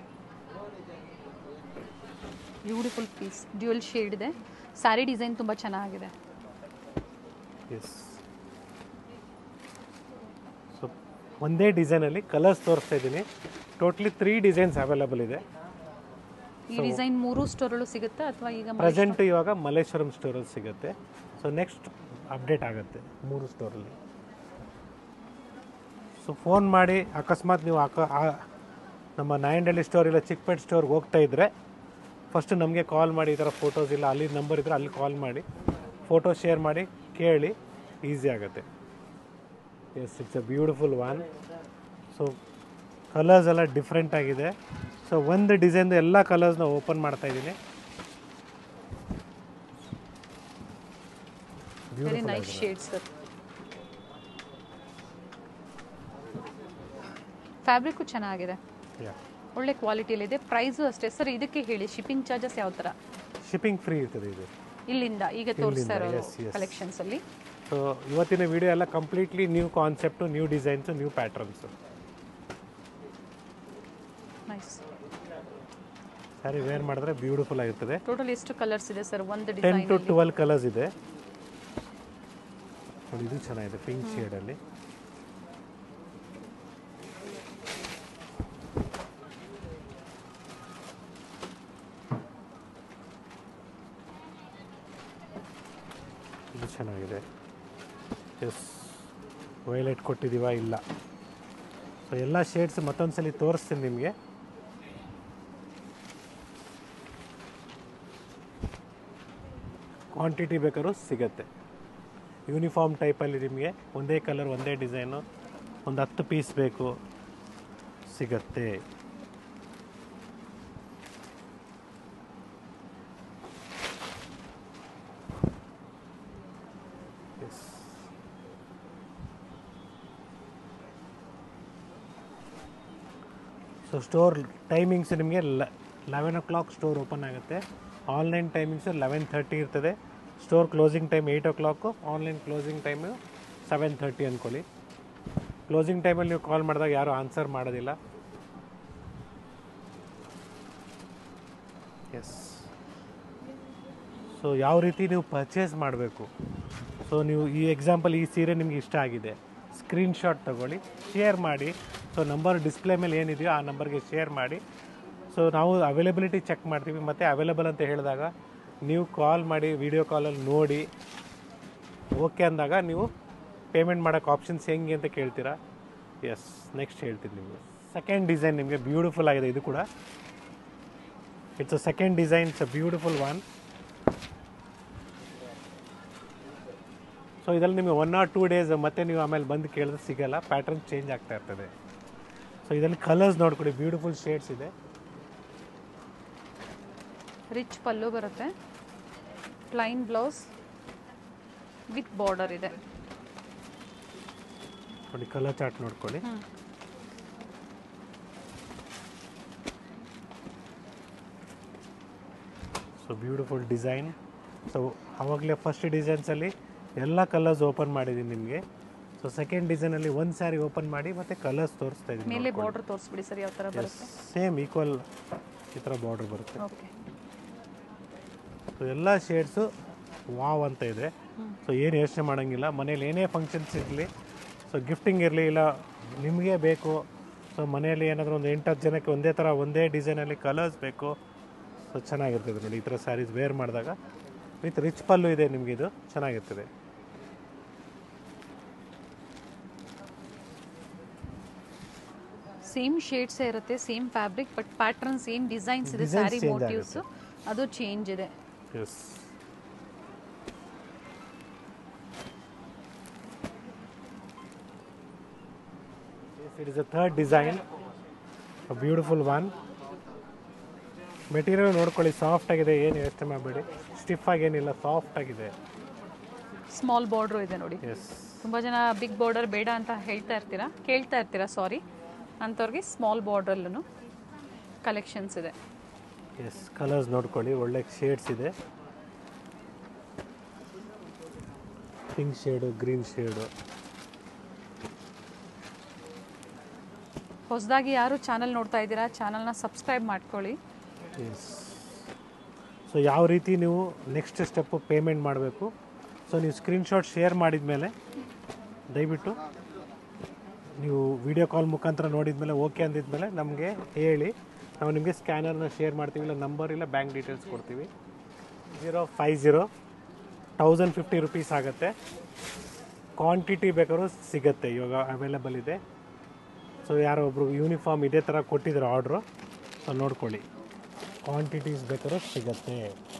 beautiful piece dual shade ಇದೆ ಸ್ಯಾರಿ ಡಿಸೈನ್ ತುಂಬ ಚೆನ್ನಾಗಿದೆ ಎಸ್ ಸೊ ಒಂದೇ ಡಿಸೈನಲ್ಲಿ ಕಲರ್ಸ್ ತೋರಿಸ್ತಾ ಇದ್ದೀನಿ ಟೋಟ್ಲಿ ತ್ರೀ ಡಿಸೈನ್ಸ್ ಅವೈಲೇಬಲ್ ಇದೆ ಈ ಡಿಸೈನ್ ಮೂರು ಸ್ಟೋರಲ್ಲೂ ಸಿಗುತ್ತಾ ಅಥವಾ ಈಗ ಮ- ಪ್ರೆಸೆಂಟ್ ಇವಾಗ ಮಲ್ಲೇಶ್ವರಂ ಸ್ಟೋರಲ್ಲಿ ಸಿಗುತ್ತೆ ಸೊ ನೆಕ್ಸ್ಟ್ ಅಪ್ಡೇಟ್ ಆಗುತ್ತೆ ಮೂರು ಸ್ಟೋರಲ್ಲಿ ಸೊ ಫೋನ್ ಮಾಡಿ ಅಕಸ್ಮಾತ್ ನೀವು ಅಕ ಆ- ನಮ್ಮ ನಾಯಂಡಳ್ಳಿ ಸ್ಟೋರ್ ಇಲ್ಲ ಚಿಕ್ಕಪೇಟ್ ಸ್ಟೋರ್ಗೆ ಹೋಗ್ತಾ ಇದ್ದರೆ ಫಸ್ಟ್ ನಮಗೆ ಕಾಲ್ ಮಾಡಿ ಈ ಥರ ಫೋಟೋಸ್ ಇಲ್ಲ ಅಲ್ಲಿ ನಂಬರ್ ಇದ್ದರೆ ಅಲ್ಲಿ ಕಾಲ್ ಮಾಡಿ ಫೋಟೋ ಶೇರ್ ಮಾಡಿ ಕೇಳಿ ಈಸಿ ಆಗುತ್ತೆ yes it's a beautiful one so colours ಎಲ್ಲ ಡಿಫ್ರೆಂಟ್ ಆಗಿದೆ ಸೊ ಒಂದು ಡಿಸೈನ್ದು ಎಲ್ಲ ಕಲರ್ಸ್ನ ಓಪನ್ ಮಾಡ್ತಾ ಇದ್ದೀನಿ very nice shade sir fabric ಚೆನ್ನಾಗಿದೆ ಯಾ ಒಳ್ಳೆ ಕ್ವಾಲಿಟಿಯಲ್ಲಿದೆ ಪ್ರೈಸು ಅಷ್ಟೇ ಸರ್ ಇದಕ್ಕೆ ಹೇಳಿ ಶಿಪ್ಪಿಂಗ್ ಚಾರ್ಜಸ್ ಯಾವ ಥರ ಶಿಪ್ಪಿಂಗ್ ಫ್ರೀ ಇರ್ತದೆ ಇದು ಇಲ್ಲಿಂದ ಈಗ ತೋರಿಸ್ತಾ ಇರೋ yes, yes. ಕಲೆಕ್ಷನ್ಸ್ ಅಲ್ಲಿ ಸೊ ಇವತ್ತಿನ ವಿಡಿಯೋ ಎಲ್ಲ completely new concept new designs new patterns nice saree wear ಮಾಡಿದ್ರೆ ಬ್ಯೂಟಿಫುಲ್ ಆಗಿರ್ತದೆ ಟೋಟಲ್ ಎಷ್ಟು ಕಲರ್ಸ್ ಇದೆ ಸರ್ ಒಂದು ten design to twelve colours ಇದೆ ನೋಡಿ ಇದು ಚೆನ್ನಾಗಿದೆ ಪಿಂಕ್ ಶೇಡಲ್ಲಿ ಇದು ಚೆನ್ನಾಗಿದೆ ಎಸ್ ವೈಲೆಟ್ ಕೊಟ್ಟಿದ್ದೀವಾ ಇಲ್ಲ ಸೊ ಎಲ್ಲ ಶೇಡ್ಸ್ ಮತ್ತೊಂದ್ಸಲಿ ತೋರಿಸ್ತೀನಿ ನಿಮಗೆ ಕ್ವಾಂಟಿಟಿ ಬೇಕಾದ್ರೂ ಸಿಗತ್ತೆ ಯೂನಿಫಾರ್ಮ್ ಟೈಪಲ್ಲಿ ನಿಮಗೆ ಒಂದೇ ಕಲರ್ ಒಂದೇ ಡಿಸೈನು ಒಂದು ಹತ್ತು ಪೀಸ್ ಬೇಕು ಸಿಗತ್ತೆ Yes. ಸೊ ಸ್ಟೋರ್ ಟೈಮಿಂಗ್ಸ್ ನಿಮಗೆ eleven o'clock store open ಆಗುತ್ತೆ ಆನ್ಲೈನ್ ಟೈಮಿಂಗ್ಸು ಲೆವೆನ್ ಥರ್ಟಿ ಇರ್ತದೆ store closing time eight o'clock online closing time seven thirty ಅಂದ್ಕೊಳ್ಳಿ ಕ್ಲೋಸಿಂಗ್ ಟೈಮಲ್ಲಿ ನೀವು ಕಾಲ್ ಮಾಡಿದಾಗ ಯಾರೂ ಆನ್ಸರ್ ಮಾಡೋದಿಲ್ಲ ಎಸ್ ಸೊ ಯಾವ ರೀತಿ ನೀವು ಪರ್ಚೇಸ್ ಮಾಡಬೇಕು ಸೊ ನೀವು ಈ ಎಕ್ಸಾಂಪಲ್ ಈ ಸೀರೆ ನಿಮ್ಗೆ ಇಷ್ಟ ಆಗಿದೆ ಸ್ಕ್ರೀನ್ಶಾಟ್ ತಗೊಳ್ಳಿ ಶೇರ್ ಮಾಡಿ ಸೊ ನಂಬರ್ ಡಿಸ್ಪ್ಲೇ ಮೇಲೆ ಏನಿದೆಯೋ ಆ ನಂಬರ್ಗೆ ಶೇರ್ ಮಾಡಿ ಸೊ ನಾವು ಅವೈಲಬಿಲಿಟಿ ಚೆಕ್ ಮಾಡ್ತೀವಿ ಮತ್ತು ಅವೈಲೇಬಲ್ ಅಂತ ಹೇಳಿದಾಗ ನೀವು ಕಾಲ್ ಮಾಡಿ ವಿಡಿಯೋ ಕಾಲಲ್ಲಿ ನೋಡಿ ಓಕೆ ಅಂದಾಗ ನೀವು ಪೇಮೆಂಟ್ ಮಾಡೋಕ್ಕೆ ಆಪ್ಷನ್ಸ್ ಹೆಂಗೆ ಅಂತ ಕೇಳ್ತೀರಾ ಎಸ್ ನೆಕ್ಸ್ಟ್ ಹೇಳ್ತೀನಿ ನಿಮಗೆ ಸೆಕೆಂಡ್ ಡಿಸೈನ್ ನಿಮಗೆ ಬ್ಯೂಟಿಫುಲ್ ಆಗಿದೆ ಇದು ಕೂಡ it's a second design it's a beautiful one so ಇದರಲ್ಲಿ ನಿಮಗೆ ಒನ್ ಆರ್ ಟೂ ಡೇಸ್ ಮತ್ತೆ ನೀವು ಆಮೇಲೆ ಬಂದು ಕೇಳಿದ್ರೆ ಸಿಗಲ್ಲ ಪ್ಯಾಟರ್ನ್ ಚೇಂಜ್ ಆಗ್ತಾ ಇರ್ತದೆ ಸೊ ಇದರಲ್ಲಿ ಕಲರ್ಸ್ ನೋಡ್ಕೊಡಿ ಬ್ಯೂಟಿಫುಲ್ ಶೇಡ್ಸ್ ಇದೆ ರಿಚ್ ಪಲ್ಲು ಬರುತ್ತೆ ಪ್ಲೈನ್ ಬ್ಲೌಸ್ ವಿತ್ ಬಾರ್ಡರ್ ಇದೆ ನೋಡಿ ಕಲರ್ ಚಾರ್ಟ್ ನೋಡ್ಕೊಳ್ಳಿ hmm. So beautiful design so ಆವಾಗಲೇ ಫಸ್ಟ್ ಡಿಸೈನ್ಸಲ್ಲಿ ಎಲ್ಲ ಕಲರ್ಸ್ ಓಪನ್ ಮಾಡಿದ್ದೀನಿ ನಿಮಗೆ ಸೊ ಸೆಕೆಂಡ್ ಡಿಸೈನಲ್ಲಿ ಒಂದು ಸ್ಯಾರಿ ಓಪನ್ ಮಾಡಿ ಮತ್ತೆ ಕಲರ್ಸ್ ತೋರಿಸ್ತಾ ಮೇಲೆ ಇದ್ದೀನಿ ಬಾರ್ಡರ್ ತೋರಿಸ್ಬಿಡಿ ಸರ್ ಯಾವ ಥರ ಬರುತ್ತೆ ಸೇಮ್ ಈಕ್ವಲ್ ಈ ಥರ ಬಾರ್ಡರ್ ಬರುತ್ತೆ ಓಕೆ ಸೊ ಎಲ್ಲ ಶೇಡ್ಸು ವಾವ್ ಅಂತ ಇದೆ ಸೊ ಏನು ಯೋಚನೆ ಮಾಡೋಂಗಿಲ್ಲ ಮನೇಲಿ ಏನೇ ಫಂಕ್ಷನ್ಸ್ ಇರಲಿ ಸೊ ಗಿಫ್ಟಿಂಗ್ ಇರಲಿ ಇಲ್ಲ ನಿಮಗೆ ಬೇಕು ಸೊ ಮನೆಯಲ್ಲಿ ಏನಾದರೂ ಒಂದು ಎಂಟತ್ತು ಜನಕ್ಕೆ ಒಂದೇ ಥರ ಒಂದೇ ಡಿಸೈನಲ್ಲಿ ಕಲರ್ಸ್ ಬೇಕು ಸೊ ಚೆನ್ನಾಗಿರ್ತದೆ ನೋಡಿ ಈ ಥರ ಸ್ಯಾರೀಸ್ ವೇರ್ ಮಾಡಿದಾಗ ವಿತ್ ರಿಚ್ ಪಲ್ಲು ಇದೆ ನಿಮಗೆ ಇದು ಚೆನ್ನಾಗಿರ್ತದೆ ಸೇಮ್ ಶೇಡ್ಸೇ ಇರುತ್ತೆ same fabric but pattern same designs ಇದೆ Designs ಸ್ಯಾರಿ change ಮೋಟಿವ್ಸ್ ಅದು ಚೇಂಜ್ ಇದೆ yes it is a third design beautiful one material ನೋಡ್ಕೊಳ್ಳಿ ಸಾಫ್ಟ್ ಆಗಿದೆ ಏನು ಯೋಚನೆ ಮಾಡಬೇಡಿ ಸ್ಟಿಫ್ ಆಗೇನಿಲ್ಲ ಸಾಫ್ಟ್ ಆಗಿದೆ ಸ್ಮಾಲ್ ಬಾರ್ಡ್ರು ಇದೆ ನೋಡಿ ಎಸ್ ತುಂಬ ಜನ ಬಿಗ್ ಬಾರ್ಡರ್ ಬೇಡ ಅಂತ ಹೇಳ್ತಾ ಇರ್ತೀರಾ ಕೇಳ್ತಾ ಇರ್ತೀರಾ ಸಾರಿ ಅಂಥವ್ರಿಗೆ ಸ್ಮಾಲ್ ಬಾರ್ಡ್ರಲ್ಲೂ ಕಲೆಕ್ಷನ್ಸ್ ಇದೆ ಎಸ್ ಕಲರ್ಸ್ ನೋಡ್ಕೊಳ್ಳಿ ಒಳ್ಳೆ ಶೇಡ್ಸ್ ಇದೆ ಪಿಂಕ್ ಶೇಡು ಗ್ರೀನ್ ಶೇಡು ಹೊಸದಾಗಿ ಯಾರು ಚಾನಲ್ ನೋಡ್ತಾ ಇದ್ದೀರಾ ಚಾನಲ್ನ ಸಬ್ಸ್ಕ್ರೈಬ್ ಮಾಡ್ಕೊಳ್ಳಿ ಎಸ್ ಸೊ ಯಾವ ರೀತಿ ನೀವು ನೆಕ್ಸ್ಟ್ ಸ್ಟೆಪ್ಪು ಪೇಮೆಂಟ್ ಮಾಡಬೇಕು ಸೊ ನೀವು ಸ್ಕ್ರೀನ್ಶಾಟ್ ಶೇರ್ ಮಾಡಿದ ಮೇಲೆ ದಯವಿಟ್ಟು ನೀವು ವಿಡಿಯೋ ಕಾಲ್ ಮುಖಾಂತರ ನೋಡಿದ ಮೇಲೆ ಓಕೆ ಅಂದಿದ್ಮೇಲೆ ನಮಗೆ ಹೇಳಿ ನಾವು ನಿಮಗೆ ಸ್ಕ್ಯಾನರ್ನ ಶೇರ್ ಮಾಡ್ತೀವಿ ಇಲ್ಲ ನಂಬರ್ ಇಲ್ಲ ಬ್ಯಾಂಕ್ ಡೀಟೇಲ್ಸ್ ಕೊಡ್ತೀವಿ zero five zero thousand fifty rupees ಆಗುತ್ತೆ ಕ್ವಾಂಟಿಟಿ ಬೇಕಾದ್ರೂ ಸಿಗುತ್ತೆ ಇವಾಗ ಅವೈಲೇಬಲ್ ಇದೆ ಸೊ ಯಾರೋ ಒಬ್ರು ಯೂನಿಫಾರ್ಮ್ ಇದೇ ಥರ ಕೊಟ್ಟಿದ್ದಾರೆ ಆರ್ಡ್ರು ಸೊ ನೋಡ್ಕೊಳ್ಳಿ ಕ್ವಾಂಟಿಟೀಸ್ ಬೇಕಾದ್ರೂ ಸಿಗತ್ತೆ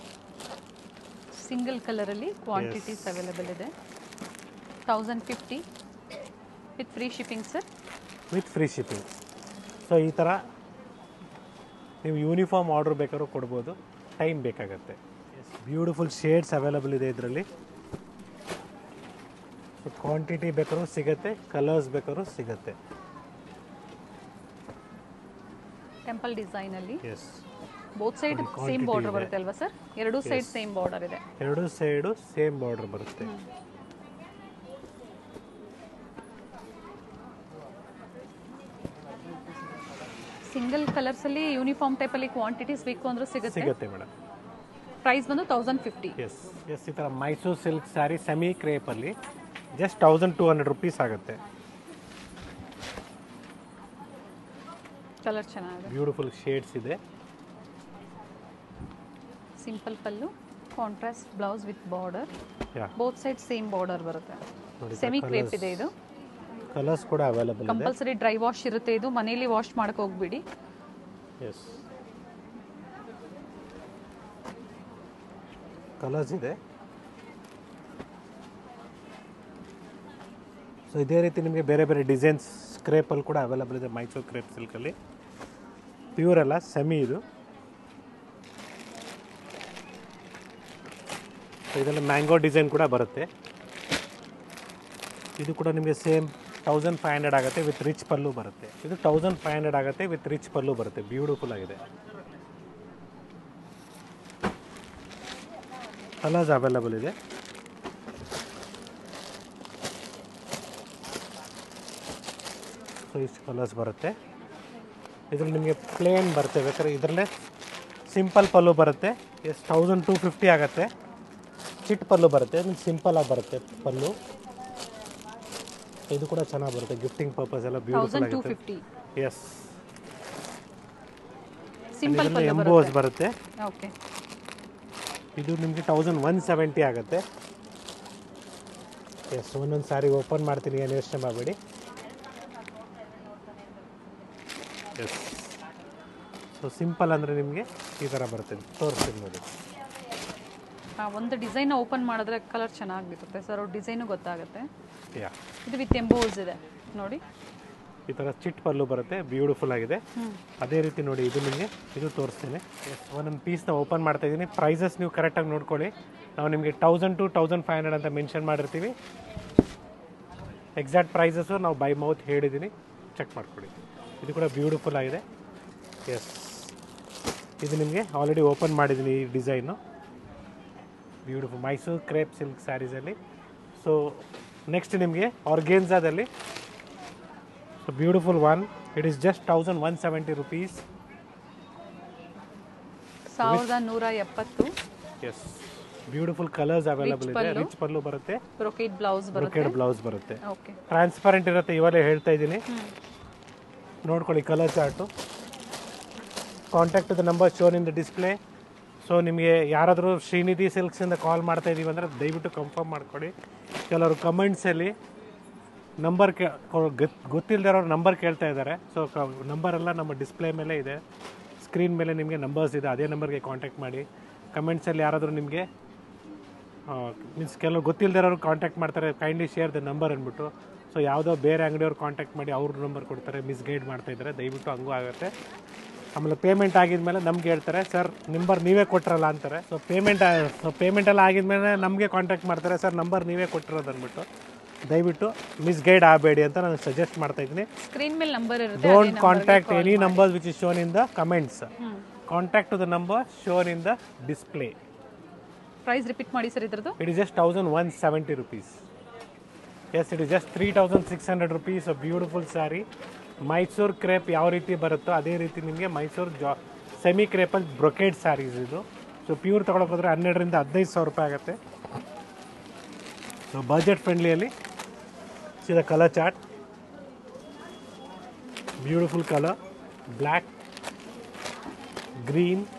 ಸಿಂಗಲ್ ಕಲರಲ್ಲಿ ಕ್ವಾಂಟಿಟೀಸ್ ಅವೈಲೇಬಲ್ ಇದೆ thousand fifty with free shipping sir with free shipping so ಈ ಥರ ನೀವು ಯೂನಿಫಾರ್ಮ್ ಆರ್ಡ್ರ್ ಬೇಕಾದ್ರೂ ಕೊಡ್ಬೋದು ಟೈಮ್ ಬೇಕಾಗತ್ತೆ ಬ್ಯೂಟಿಫುಲ್ ಶೇಡ್ಸ್ ಅವೈಲಬಲ್ ಇದೆ ಇದರಲ್ಲಿ ಸೊ ಕ್ವಾಂಟಿಟಿ ಬೇಕಾದ್ರೂ ಸಿಗತ್ತೆ ಕಲರ್ಸ್ ಬೇಕಾದ್ರೂ ಸಿಗತ್ತೆ ಟೆಂಪಲ್ ಡಿಸೈನಲ್ಲಿ ಎಸ್ ಬೋತ್ ಸೈಡ್ ನೋಡಿ, ಸೇಮ್ quantity ಬಾರ್ಡರ್ ಇದೆ. ಬರುತ್ತೆ ಅಲ್ವಾ ಸರ್ ಎರಡೂ ಸೈಡ್ ಸೇಮ್ ಬಾರ್ಡರ್ ಇದೆ ಎರಡು ಸೈಡು ಸೇಮ್ ಬಾರ್ಡರ್ ಬರುತ್ತೆ ಸಿಂಗಲ್ ಕಲರ್ಸ್ ಅಲ್ಲಿ ಯೂನಿಫಾರ್ಮ್ ಟೈಪ್ ಅಲ್ಲಿ ಕ್ವಾಂಟಿಟೀಸ್ ಬೇಕು ಅಂದ್ರೆ ಸಿಗುತ್ತೆ ಸಿಗುತ್ತೆ ಮೇಡಮ್ ಪ್ರೈಸ್ ಬಂದು ತೌಸಂಡ್ ಫಿಫ್ಟಿ ಎಸ್ ಎಸ್ ಈ ಥರ ಮೈಸೂರು ಸಿಲ್ಕ್ ಸ್ಯಾರಿ ಸೆಮಿ ಕ್ರೇಪಲ್ಲಿ just thousand two hundred rupees ಆಗುತ್ತೆ ಕಲರ್ ಚೆನ್ನಾಗಿದೆ ಬ್ಯೂಟಿಫುಲ್ ಶೇಡ್ಸ್ ಇದೆ simple pallu contrast blouse with border yeah both side same border ಬರುತ್ತೆ ನೋಡಿ ಸೆಮಿ ಕ್ರೇಪ್ ಇದೆ ಇದು ಕಲರ್ಸ್ ಕೂಡ ಅವೈಲಬಲ್ ಇದೆ ಕಂಪಲ್ಸರಿ ಡ್ರೈ ವಾಶ್ ಇರುತ್ತೆ ಇದು ಮನೇಲಿ ವಾಶ್ ಮಾಡಕ್ ಹೋಗ್ಬಿಡಿ ಎಸ್ ಕಲರ್ಸ್ ಇದೆ ಸೊ ಇದೇ ರೀತಿ ನಿಮಗೆ ಬೇರೆ ಬೇರೆ ಡಿಸೈನ್ಸ್ ಸ್ಕ್ರೇಪಲ್ಲಿ ಕೂಡ ಅವೈಲಬಲ್ ಇದೆ ಮೈಸೂರು ಕ್ರೇಪ್ ಸಿಲ್ಕಲ್ಲಿ ಪ್ಯೂರ್ ಅಲ್ಲ ಸೆಮಿ ಇದು ಸೊ ಇದರಲ್ಲಿ ಮ್ಯಾಂಗೋ ಡಿಸೈನ್ ಕೂಡ ಬರುತ್ತೆ ಇದು ಕೂಡ ನಿಮಗೆ ಸೇಮ್ ತೌಸಂಡ್ ಫೈವ್ ಹಂಡ್ರೆಡ್ ಆಗುತ್ತೆ ವಿತ್ ರಿಚ್ ಪಲ್ಲು ಬರುತ್ತೆ ಇದು ತೌಸಂಡ್ ಫೈವ್ ಹಂಡ್ರೆಡ್ ಆಗುತ್ತೆ ವಿತ್ ರಿಚ್ ಪಲ್ಲು ಬರುತ್ತೆ ಬ್ಯೂಟಿಫುಲ್ ಆಗಿದೆ ಕಲರ್ಸ್ ಅವೈಲಬಲ್ ಇದೆ ಸೊ ಇಷ್ಟು ಕಲರ್ಸ್ ಬರುತ್ತೆ ಇದ್ರಲ್ಲಿ ನಿಮಗೆ ಪ್ಲೇನ್ ಬರುತ್ತೆ ಬೇಕಾದ್ರೆ ಇದರಲ್ಲೇ ಸಿಂಪಲ್ ಪಲ್ಲು ಬರುತ್ತೆ ಎಷ್ಟು ತೌಸಂಡ್ ಟು ಫಿಫ್ಟಿ ಆಗುತ್ತೆ ಚಿಟ್ ಪಲ್ಲು ಬರುತ್ತೆ ಸಿಂಪಲ್ ಆಗಿ ಬರುತ್ತೆ ಪಲ್ಲು ಇದು ಕೂಡ ಚೆನ್ನಾಗಿ ಬರುತ್ತೆ ಗಿಫ್ಟಿಂಗ್ ಪರ್ಪಸ್ ಎಲ್ಲ ಬ್ಯೂಟಿಫುಲ್ ತೌಸಂಡ್ ಟೂ ಆಗುತ್ತೆ fifty yes simple pallu emboss ಬರುತ್ತೆ ಓಕೆ ಇದು ನಿಮಗೆ ತೌಸಂಡ್ ಒನ್ ಸೆವೆಂಟಿ ಆಗುತ್ತೆ ಎಸ್ ಒಂದೊಂದು ಸಾರಿ ಓಪನ್ ಮಾಡ್ತೀನಿ ಏನು ಯೋಚನೆ ಮಾಡಬೇಡಿ ಎಸ್ ಸೊ ಸಿಂಪಲ್ ಅಂದರೆ ನಿಮಗೆ ಈ ಥರ ಬರುತ್ತೆ ತೋರಿಸ್ತೀನಿ ನೋಡಿ ಒಂದು ಡಿಸೈನ್ ಓಪನ್ ಮಾಡಿದ್ರೆ ಕಲರ್ ಚೆನ್ನಾಗಿರುತ್ತೆ ಸರ್ ಡಿಸೈನು ಗೊತ್ತಾಗುತ್ತೆ ಯಾ ಇದು ವಿತ್ ಎಂಬೋಸ್ ಇದೆ ನೋಡಿ ಈ ಥರ ಚಿಟ್ ಪಲ್ಲು ಬರುತ್ತೆ ಬ್ಯೂಟಿಫುಲ್ ಆಗಿದೆ ಅದೇ ರೀತಿ ನೋಡಿ ಇದು ನಿಮಗೆ ಇದು ತೋರಿಸ್ತೀನಿ ಎಸ್ ಒಂದೊಂದು ಪೀಸ್ನ ಓಪನ್ ಮಾಡ್ತಾ ಇದ್ದೀನಿ ಪ್ರೈಸಸ್ ನೀವು ಕರೆಕ್ಟಾಗಿ ನೋಡ್ಕೊಳ್ಳಿ ನಾವು ನಿಮಗೆ thousand two thousand five hundred ಅಂತ ಮೆನ್ಷನ್ ಮಾಡಿರ್ತೀವಿ ಎಕ್ಸಾಕ್ಟ್ ಪ್ರೈಸಸ್ಸು ನಾವು ಬೈ ಮೌತ್ ಹೇಳಿದ್ದೀನಿ ಚೆಕ್ ಮಾಡ್ಕೊಳ್ಳಿ ಇದು ಕೂಡ ಬ್ಯೂಟಿಫುಲ್ ಆಗಿದೆ ಎಸ್ ಇದು ನಿಮಗೆ ಆಲ್ರೆಡಿ ಓಪನ್ ಮಾಡಿದ್ದೀನಿ ಈ design beautiful Mysuru crepe silk ಸ್ಯಾರೀಸಲ್ಲಿ ಸೊ ನೆಕ್ಸ್ಟ್ ನಿಮಗೆ ಆರ್ಗೇನ್ಸಾದಲ್ಲಿ so beautiful one it is just thousand one seventy rupees ಸಾವಿರದ ನೂರ ಎಪ್ಪತ್ತು ಎಸ್ ಬ್ಯೂಟಿಫುಲ್ ಕಲರ್ಸ್ ಅವೈಲಬಲ್ ಇದೆ ಪಲ್ಲು. ರಿಚ್ ಪಲ್ಲು ಬರುತ್ತೆ ಬ್ರೊಕೇಟ್ ಬ್ಲೌಸ್ ಬರುತ್ತೆ ಬ್ರೊಕೆಡ್ ಬ್ಲೌಸ್ ಬರುತ್ತೆ ಓಕೆ ಟ್ರಾನ್ಸ್ಪರೆಂಟ್ ಇರುತ್ತೆ ಇವಾಗಲೇ ಹೇಳ್ತಾ ಇದ್ದೀನಿ ನೋಡ್ಕೊಳ್ಳಿ colour chart contact the number shown in the display so ನಿಮಗೆ ಯಾರಾದರೂ ಶ್ರೀನಿಧಿ ಸಿಲ್ಕ್ಸಿಂದ ಕಾಲ್ ಮಾಡ್ತಾ ಇದ್ದೀವಿ ಅಂದರೆ ದಯವಿಟ್ಟು ಕನ್ಫರ್ಮ್ ಮಾಡ್ಕೊಳ್ಳಿ ಕೆಲವರು ಕಮೆಂಟ್ಸಲ್ಲಿ ನಂಬರ್ ಕೇ ಗೊತ್ತಿಲ್ಲದಿರೋರು ನಂಬರ್ ಕೇಳ್ತಾ ಇದ್ದಾರೆ ಸೊ ನಂಬರ್ ಎಲ್ಲ ನಮ್ಮ ಡಿಸ್ಪ್ಲೇ ಮೇಲೆ ಇದೆ ಸ್ಕ್ರೀನ್ ಮೇಲೆ ನಿಮಗೆ ನಂಬರ್ಸ್ ಇದೆ ಅದೇ ನಂಬರ್ಗೆ ಕಾಂಟ್ಯಾಕ್ಟ್ ಮಾಡಿ ಕಮೆಂಟ್ಸಲ್ಲಿ ಯಾರಾದರೂ ನಿಮಗೆ ಮೀನ್ಸ್ ಕೆಲವು ಗೊತ್ತಿಲ್ಲದಿರೋರು ಕಾಂಟ್ಯಾಕ್ಟ್ ಮಾಡ್ತಾರೆ ಕೈಂಡ್ಲಿ ಶೇರ್ ದ ನಂಬರ್ ಅಂದ್ಬಿಟ್ಟು ಸೊ ಯಾವುದೋ ಬೇರೆ ಅಂಗಡಿಯವ್ರು ಕಾಂಟ್ಯಾಕ್ಟ್ ಮಾಡಿ ಅವ್ರ ನಂಬರ್ ಕೊಡ್ತಾರೆ ಮಿಸ್ಗೈಡ್ ಮಾಡ್ತಾ ಇದ್ದಾರೆ ದಯವಿಟ್ಟು ಹಂಗೂ ಆಗುತ್ತೆ ಆಮೇಲೆ ಪೇಮೆಂಟ್ ಆಗಿದ್ಮೇಲೆ ನಮ್ಗೆ ಹೇಳ್ತಾರೆ ಸರ್ ನಂಬರ್ ನೀವೇ ಕೊಟ್ಟಿರಲ್ಲ ಅಂತಾರೆ ಸೊ ಪೇಮೆಂಟ್ ಸೊ ಪೇಮೆಂಟ್ ಎಲ್ಲ ಆಗಿದ್ಮೇಲೆ ನಮಗೆ ಕಾಂಟ್ಯಾಕ್ಟ್ ಮಾಡ್ತಾರೆ ಸರ್ ನಂಬರ್ ನೀವೇ ಕೊಟ್ಟಿರೋದು ಅಂದ್ಬಿಟ್ಟು ದಯವಿಟ್ಟು ಮಿಸ್ಗೈಡ್ ಆಗಬೇಡಿ ಅಂತ ನಾನು ಸಜೆಸ್ಟ್ ಮಾಡ್ತಾ ಇದ್ದೀನಿ ಸ್ಕ್ರೀನ್ ಮೇಲೆ ನಂಬರ್ ಇರುತ್ತೆ don't contact any numbers which is shown in the comments contact to the number shown in the display price repeat ಮಾಡಿ ಸರ್ ಇದ್ರದ್ದು It is just 1170 rupees. Yes, it is just 3600 rupees. A beautiful saree. Mysuru crepe ಯಾವ ರೀತಿ ಬರುತ್ತೋ ಅದೇ ರೀತಿ ನಿಮಗೆ ಮೈಸೂರು ಜಾ semi ಕ್ರೇಪಲ್ಲಿ brocade saris ಇದು ಸೊ ಪ್ಯೂರ್ ತೊಗೊಳಕ್ಕೆ ಹೋದ್ರೆ ಹನ್ನೆರಡರಿಂದ ಹದಿನೈದು ಸಾವಿರ ರೂಪಾಯಿ ಆಗುತ್ತೆ ಸೊ ಬಜೆಟ್ ಫ್ರೆಂಡ್ಲಿಯಲ್ಲಿ the colour chart beautiful colour black green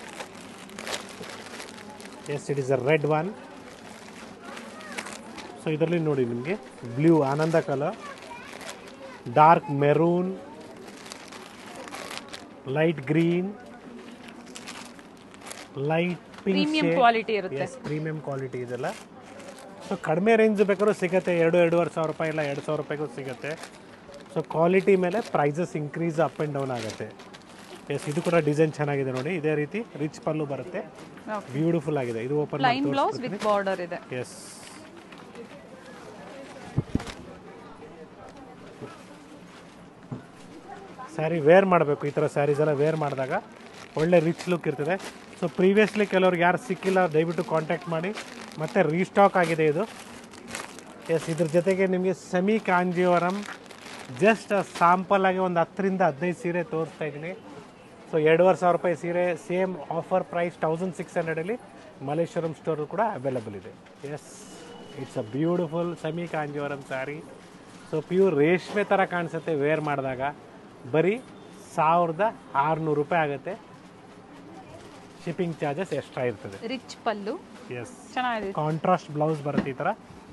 yes it is a red one so ಇದರಲ್ಲಿ ನೋಡಿ ನಿಮಗೆ ಬ್ಲೂ ಆನಂದ colour dark maroon light green light premium pink quality ಇರುತ್ತೆ ಎಸ್ ಪ್ರೀಮಿಯಂ ಕ್ವಾಲಿಟಿ ಇದೆಲ್ಲ ಸೊ ಕಡಿಮೆ ರೇಂಜ್ ಬೇಕಾದ್ರೂ ಸಿಗುತ್ತೆ ಎರಡು ಎರಡೂವರೆ ಸಾವಿರ ರೂಪಾಯಿ ಇಲ್ಲ ಎರಡು ಸಾವಿರ ರೂಪಾಯಿಗೂ ಸಿಗುತ್ತೆ ಸೊ ಕ್ವಾಲಿಟಿ ಮೇಲೆ prices increase up and down ಆಗುತ್ತೆ ಎಸ್ ಇದು ಕೂಡ ಡಿಸೈನ್ ಚೆನ್ನಾಗಿದೆ ನೋಡಿ ಇದೇ ರೀತಿ ರಿಚ್ ಪಲ್ಲು ಬರುತ್ತೆ ಬ್ಯೂಟಿಫುಲ್ ಆಗಿದೆ ಇದು open plain blouse with border ಇದೆ ಎಸ್ ಸ್ಯಾರಿ ವೇರ್ ಮಾಡಬೇಕು ಈ ಥರ ಸ್ಯಾರೀಸ್ ಎಲ್ಲ ವೇರ್ ಮಾಡಿದಾಗ ಒಳ್ಳೆ ರಿಚ್ ಲುಕ್ ಇರ್ತದೆ ಸೊ ಪ್ರೀವಿಯಸ್ಲಿ ಕೆಲವ್ರಿಗೆ ಯಾರು ಸಿಕ್ಕಿಲ್ಲ ದಯವಿಟ್ಟು ಕಾಂಟ್ಯಾಕ್ಟ್ ಮಾಡಿ ಮತ್ತೆ ರೀಸ್ಟಾಕ್ ಆಗಿದೆ ಇದು ಎಸ್ ಇದ್ರ ಜೊತೆಗೆ ನಿಮಗೆ ಸೆಮಿ ಕಾಂಜೀವರಂ ಜಸ್ಟ್ ಸಾಂಪಲ್ ಆಗಿ ಒಂದು ಹತ್ತರಿಂದ ಹದಿನೈದು ಸೀರೆ ತೋರಿಸ್ತಾ ಇದ್ದೀನಿ ಸೊ ಎರಡೂವರೆ ಸಾವಿರ ರೂಪಾಯಿ ಸೀರೆ same offer price thousand six ಹಂಡ್ರೆಡಲ್ಲಿ ಮಲೇಶ್ವರಂ ಸ್ಟೋರ್ ಕೂಡ ಅವೈಲಬಲ್ ಇದೆ yes it's a beautiful semi Kanjeevaram saree so pure ರೇಷ್ಮೆ ಥರ ಕಾಣಿಸುತ್ತೆ ವೇರ್ ಮಾಡಿದಾಗ ಬರೀ ಸಾವಿರದ ಆರುನೂರು ರೂಪಾಯಿ ಆಗುತ್ತೆ ಶಿಪ್ಪಿಂಗ್ ಚಾರ್ಜಸ್ ಎಕ್ಸ್ಟ್ರಾ ಇರ್ತದೆ ರಿಚ್ ಪಲ್ಲು ಎಸ್ ಚೆನ್ನಾಗಿದೆ ಕಾಂಟ್ರಾಸ್ಟ್ ಬ್ಲೌಸ್ ಬರುತ್ತೆ ಈ ಥರ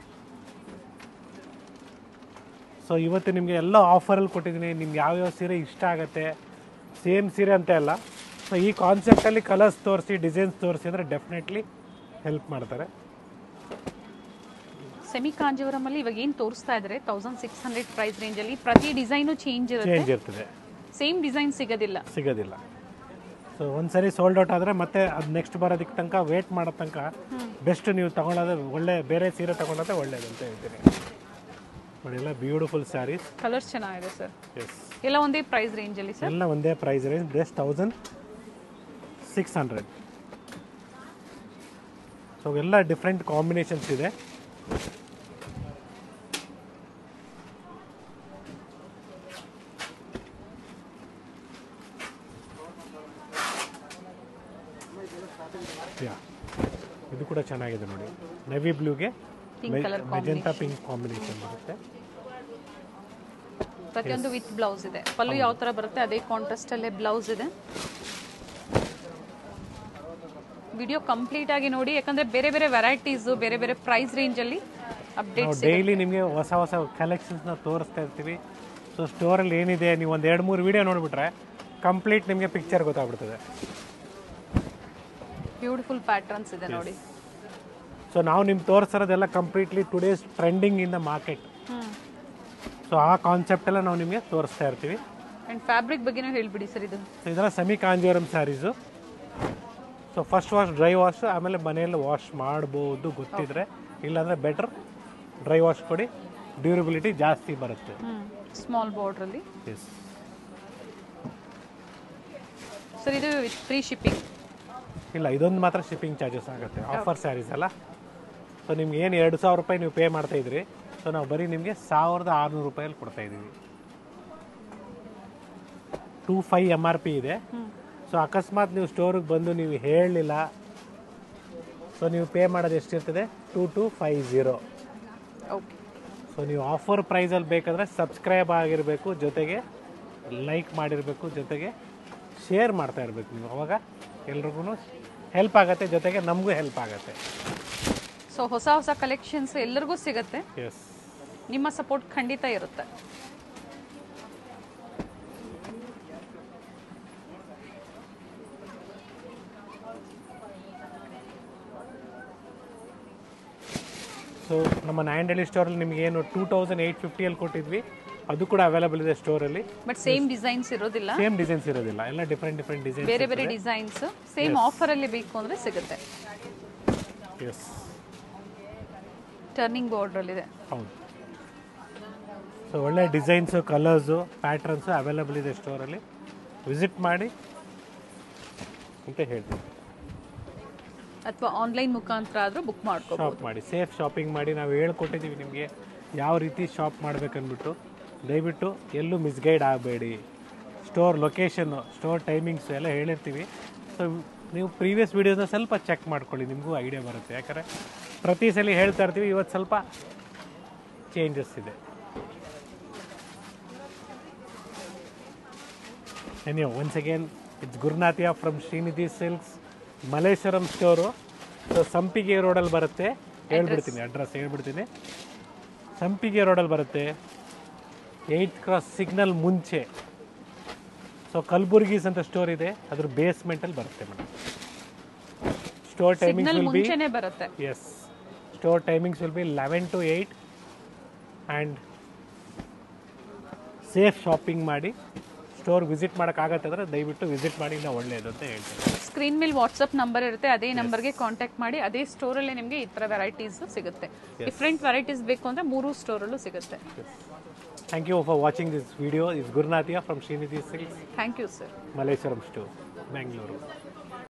ಸೊ ಇವತ್ತು ನಿಮಗೆ ಎಲ್ಲ ಆಫರಲ್ಲಿ ಕೊಟ್ಟಿದ್ದೀನಿ ನಿಮ್ಗೆ ಯಾವ್ಯಾವ ಸೀರೆ ಇಷ್ಟ ಆಗುತ್ತೆ ಸೇಮ್ ಸೀರೆ ಅಂತ ಅಲ್ಲ ಸೊ ಈ ಕಾನ್ಸೆಪ್ಟಲ್ಲಿ ಕಲರ್ಸ್ ತೋರಿಸಿ ಡಿಸೈನ್ಸ್ ತೋರಿಸಿ ಅಂದರೆ ಡೆಫಿನೆಟ್ಲಿ ಹೆಲ್ಪ್ ಮಾಡ್ತಾರೆ ಸೆಮಿ ಕಾಂಜೀವರಂ ಅಲ್ಲಿ ಇವಾಗ ಏನು ತೋರಿಸ್ತಾ ಇದ್ದಾರೆ thousand six hundred price range ಅಲ್ಲಿ ಪ್ರತಿ ಡಿಸೈನು ಚೇಂಜ್ ಇರುತ್ತೆ ಚೇಂಜ್ ಇರ್ತದೆ ಸೇಮ್ ಡಿಸೈನ್ ಸಿಗೋದಿಲ್ಲ ಸಿಗೋದಿಲ್ಲ ಸೊ ಒಂದ್ಸರಿ ಸೋಲ್ಡ್ ಔಟ್ ಆದರೆ ಮತ್ತೆ ಅದು ನೆಕ್ಸ್ಟ್ ಬರೋದಕ್ಕೆ ತನಕ ವೇಟ್ ಮಾಡೋ ತನಕ ಬೆಸ್ಟ್ ನೀವು ತಗೊಳ್ಳೋದು ಒಳ್ಳೆ ಬೇರೆ ಸೀರೆ ತಗೊಳ್ಳೋದೇ ಒಳ್ಳೇದು ಅಂತ ಹೇಳ್ತೀನಿ ನೋಡಿ ಎಲ್ಲ ಬ್ಯೂಟಿಫುಲ್ ಸ್ಯಾರೀಸ್ ಕಲರ್ಸ್ ಚೆನ್ನಾಗಿದೆ ಸರ್ ಎಸ್ ಎಲ್ಲ ಒಂದೇ ಪ್ರೈಸ್ ರೇಂಜ್ ಅಲ್ಲಿ ಸರ್ ಎಲ್ಲ ಒಂದೇ price range best thousand six hundred so ಎಲ್ಲ ಡಿಫ್ರೆಂಟ್ ಕಾಂಬಿನೇಷನ್ಸ್ ಇದೆ ಯಾ ಇದು ಕೂಡ ಚೆನ್ನಾಗಿದೆ ನೋಡಿ ನೆವಿ ಬ್ಲೂಗೆ Pink colour magenta pink combination ಬರುತ್ತೆ ಪ್ರತಿಯೊಂದು ವಿತ್ ಬ್ಲೌಸ್ ಇದೆ ಪಲ್ಲು ಯಾವ ತರ ಬರುತ್ತೆ ಅದೇ ಕಾಂಟ್ರಾಸ್ಟ್ ಅಲ್ಲೇ ಬ್ಲೌಸ್ ಇದೆ ವಿಡಿಯೋ ಕಂಪ್ಲೀಟ್ ಆಗಿ ನೋಡಿ ಯಾಕಂದ್ರೆ ಬೇರೆ ಬೇರೆ ವೆರೈಟೀಸ್ ಬೇರೆ ಬೇರೆ ಪ್ರೈಸ್ ರೇಂಜ್ ಅಲ್ಲಿ ನಾವು ಅಪ್ಡೇಟ್ಸ್ ಡೈಲಿ ನಿಮಗೆ ಹೊಸ ಹೊಸ ಕಲೆಕ್ಷನ್ಸ್ನ ತೋರಿಸ್ತಾ ಇರ್ತೀವಿ ಸೊ ಸ್ಟೋರಲ್ಲಿ ಏನಿದೆ ನೀವು ಒಂದು ಎರಡು ಮೂರು ವಿಡಿಯೋ ನೋಡಿಬಿಟ್ರೆ ಕಂಪ್ಲೀಟ್ ನಿಮಗೆ ಪಿಕ್ಚರ್ ಗೊತ್ತಾಗ್ಬಿಡ್ತದೆ ಬ್ಯೂಟಿಫುಲ್ ಪ್ಯಾಟರ್ನ್ಸ್ ಇದೆ ನೋಡಿ ಸೊ ನಾವು ನಿಮ್ಗೆ ತೋರಿಸಿರೋದೆಲ್ಲ completely today's trending in the market hmm so ಆ ಕಾನ್ಸೆಪ್ಟ್ ಎಲ್ಲ ನಾವು ನಿಮಗೆ ತೋರಿಸ್ತಾ ಇರ್ತೀವಿ ಅಂಡ್ ಫ್ಯಾಬ್ರಿಕ್ ಬಗ್ಗೆನೂ ಹೇಳ್ಬಿಡಿ ಸರ್ ಇದು ಸೊ ಇದೆಲ್ಲ semi Kanjeevaram sarees so first wash dry wash ಆಮೇಲೆ ಮನೆಯಲ್ಲಿ ವಾಶ್ ಮಾಡ್ಬೋದು ಗೊತ್ತಿದ್ರೆ ಇಲ್ಲಾಂದರೆ ಬೆಟರ್ ಡ್ರೈ ವಾಶ್ ಕೊಡಿ ಡ್ಯೂರಬಿಲಿಟಿ ಜಾಸ್ತಿ ಬರುತ್ತೆ ಹ್ಮ್ ಸ್ಮಾಲ್ ಬಾರ್ಡರ್ ಅಲ್ಲಿ ಎಸ್ ಸರ್ ಇದು ವಿತ್ ಫ್ರೀ ಶಿಪ್ಪಿಂಗ್ ಇಲ್ಲ ಇದೊಂದು ಮಾತ್ರ ಶಿಪ್ಪಿಂಗ್ ಚಾರ್ಜಸ್ ಆಗುತ್ತೆ ಆಫರ್ ಸ್ಯಾರೀಸ್ ಅಲ್ಲ ಸೊ ನಿಮ್ಗೆ ಏನು ಎರಡು ಸಾವಿರ ರೂಪಾಯಿ ನೀವು ಪೇ ಮಾಡ್ತಾ ಇದ್ರಿ ಸೊ ನಾವು ಬರೀ ನಿಮಗೆ ಸಾವಿರದ ಆರುನೂರು ರೂಪಾಯಲ್ಲಿ ಕೊಡ್ತಾ ಇದ್ದೀವಿ two five M R P ಇದೆ ಸೊ ಅಕಸ್ಮಾತ್ ನೀವು ಸ್ಟೋರಿಗೆ ಬಂದು ನೀವು ಹೇಳಲಿಲ್ಲ ಸೊ ನೀವು ಪೇ ಮಾಡೋದು ಎಷ್ಟಿರ್ತದೆ two two five zero okay so ನೀವು ಆಫರ್ ಪ್ರೈಸಲ್ಲಿ ಬೇಕಾದರೆ ಸಬ್ಸ್ಕ್ರೈಬ್ ಆಗಿರಬೇಕು ಜೊತೆಗೆ ಲೈಕ್ ಮಾಡಿರಬೇಕು ಜೊತೆಗೆ ಶೇರ್ ಮಾಡ್ತಾ ಇರಬೇಕು ನೀವು ಅವಾಗ ಎಲ್ರಿಗೂ ಹೆಲ್ಪ್ ಆಗುತ್ತೆ ಜೊತೆಗೆ ನಮಗೂ ಹೆಲ್ಪ್ ಆಗುತ್ತೆ ಸೊ ಹೊಸ ಹೊಸ ಕಲೆಕ್ಷನ್ಸ್ ಎಲ್ಲರಿಗೂ ಸಿಗುತ್ತೆ ಎಸ್ ನಿಮ್ಮ ಸಪೋರ್ಟ್ ಖಂಡಿತ ಇರುತ್ತೆ ಸೊ ನಮ್ಮ ನೈಂಡಳ್ಳಿ ಸ್ಟೋರಲ್ಲಿ ನಿಮಗೆ ಏನು ಟೂ ತೌಸಂಡ್ ಏಯ್ಟ್ ಫಿಫ್ಟಿಯಲ್ಲಿ ಕೊಟ್ಟಿದ್ವಿ ಅದು ಕೂಡ ಅವೈಲಬಲ್ ಇದೆ ಸ್ಟೋರಲ್ಲಿ ಬಟ್ ಸೇಮ್ ಡಿಸೈನ್ಸ್ ಇರೋದಿಲ್ಲ ಸೇಮ್ ಡಿಸೈನ್ಸ್ ಇರೋದಿಲ್ಲ ಎಲ್ಲ ಡಿಫ್ರೆಂಟ್ ಡಿಫ್ರೆಂಟ್ ಡಿಸೈನ್ ಬೇರೆ ಬೇರೆ ಡಿಸೈನ್ಸ್ ಸೇಮ್ ಆಫರ್ ಅಲ್ಲಿ ಬೇಕು ಅಂದ್ರೆ ಸಿಗುತ್ತೆ ಎಸ್ ಟರ್ನಿಂಗ್ ಬಾರ್ಡರ್ ಅಲ್ಲಿ ಇದೆ ಹೌದು ಸೊ ಒಳ್ಳೆ ಡಿಸೈನ್ಸು ಕಲರ್ಸು ಪ್ಯಾಟ್ರನ್ಸು ಅವೈಲಬಲ್ ಇದೆ ಸ್ಟೋರಲ್ಲಿ ವಿಸಿಟ್ ಮಾಡಿ ಅಂತ ಹೇಳ್ತೀನಿ ಅಥವಾ ಆನ್ಲೈನ್ ಮುಖಾಂತರ ಆದ್ರೂ ಬುಕ್ ಮಾಡ್ಕೋಬಹುದು ಶಾಪ್ ಮಾಡಿ ಸೇಫ್ ಶಾಪಿಂಗ್ ಮಾಡಿ ನಾವು ಹೇಳ್ಕೊಟ್ಟಿದ್ದೀವಿ ನಿಮಗೆ ಯಾವ ರೀತಿ ಶಾಪ್ ಮಾಡ್ಬೇಕನ್ಬಿಟ್ಟು ದಯವಿಟ್ಟು ಎಲ್ಲೂ ಮಿಸ್ಗೈಡ್ ಆಗಬೇಡಿ ಸ್ಟೋರ್ ಲೊಕೇಶನ್ನು ಸ್ಟೋರ್ ಟೈಮಿಂಗ್ಸು ಎಲ್ಲ ಹೇಳಿರ್ತೀವಿ ಸೊ ನೀವು ಪ್ರೀವಿಯಸ್ ವೀಡಿಯೋಸ್ನ ಸ್ವಲ್ಪ ಚೆಕ್ ಮಾಡ್ಕೊಳ್ಳಿ ನಿಮಗೂ ಐಡಿಯಾ ಬರುತ್ತೆ ಯಾಕಂದರೆ ಪ್ರತಿ ಸಲ ಹೇಳ್ತಾ ಇರ್ತೀವಿ ಇವತ್ತು ಸ್ವಲ್ಪ ಚೇಂಜಸ್ ಇದೆ anyway once again it's Gurunathiya from Srinidhi silks Malleshwaram store so Sampige ರೋಡಲ್ಲಿ ಬರುತ್ತೆ ಹೇಳ್ಬಿಡ್ತೀನಿ ಅಡ್ರೆಸ್ ಹೇಳ್ಬಿಡ್ತೀನಿ ಸಂಪಿಗೆ ರೋಡಲ್ಲಿ ಬರುತ್ತೆ ಏಯ್ಟ್ ಕ್ರಾಸ್ ಸಿಗ್ನಲ್ ಮುಂಚೆ ಸೊ ಕಲ್ಬುರ್ಗೀಸ್ ಅಂತ ಸ್ಟೋರ್ ಇದೆ ಅದ್ರ ಬೇಸ್ಮೆಂಟಲ್ಲಿ ಬರುತ್ತೆ madam store timings signal will be ಮುಂಚೆನೆ ಬರುತ್ತೆ yes store timings will be eleven to eight and safe shopping ಮಾಡಿ ಸ್ಟೋರ್ ವಿಸಿಟ್ ಮಾಡೋಕ್ಕಾಗತ್ತೆ ಅಂದರೆ ದಯವಿಟ್ಟು ವಿಸಿಟ್ ಮಾಡಿ ನಾವು ಒಳ್ಳೆಯದು ಅಂತ ಹೇಳ್ತೀನಿ ಸ್ಕ್ರೀನ್ ಮೇಲೆ ವಾಟ್ಸಪ್ ನಂಬರ್ ಇರುತ್ತೆ ಅದೇ ನಂಬರ್ಗೆ ಕಾಂಟ್ಯಾಕ್ಟ್ ಮಾಡಿ ಅದೇ ಸ್ಟೋರಲ್ಲೇ ನಿಮಗೆ ಈ ಥರ ವೆರೈಟೀಸ್ ಸಿಗುತ್ತೆ ಡಿಫ್ರೆಂಟ್ ವೆರೈಟೀಸ್ ಬೇಕು ಅಂದರೆ ಮೂರು ಸ್ಟೋರಲ್ಲೂ ಸಿಗುತ್ತೆ thank you for watching this video is Gurunathiya from Srinidhi silks thank you sir Malleshwaram store Bengaluru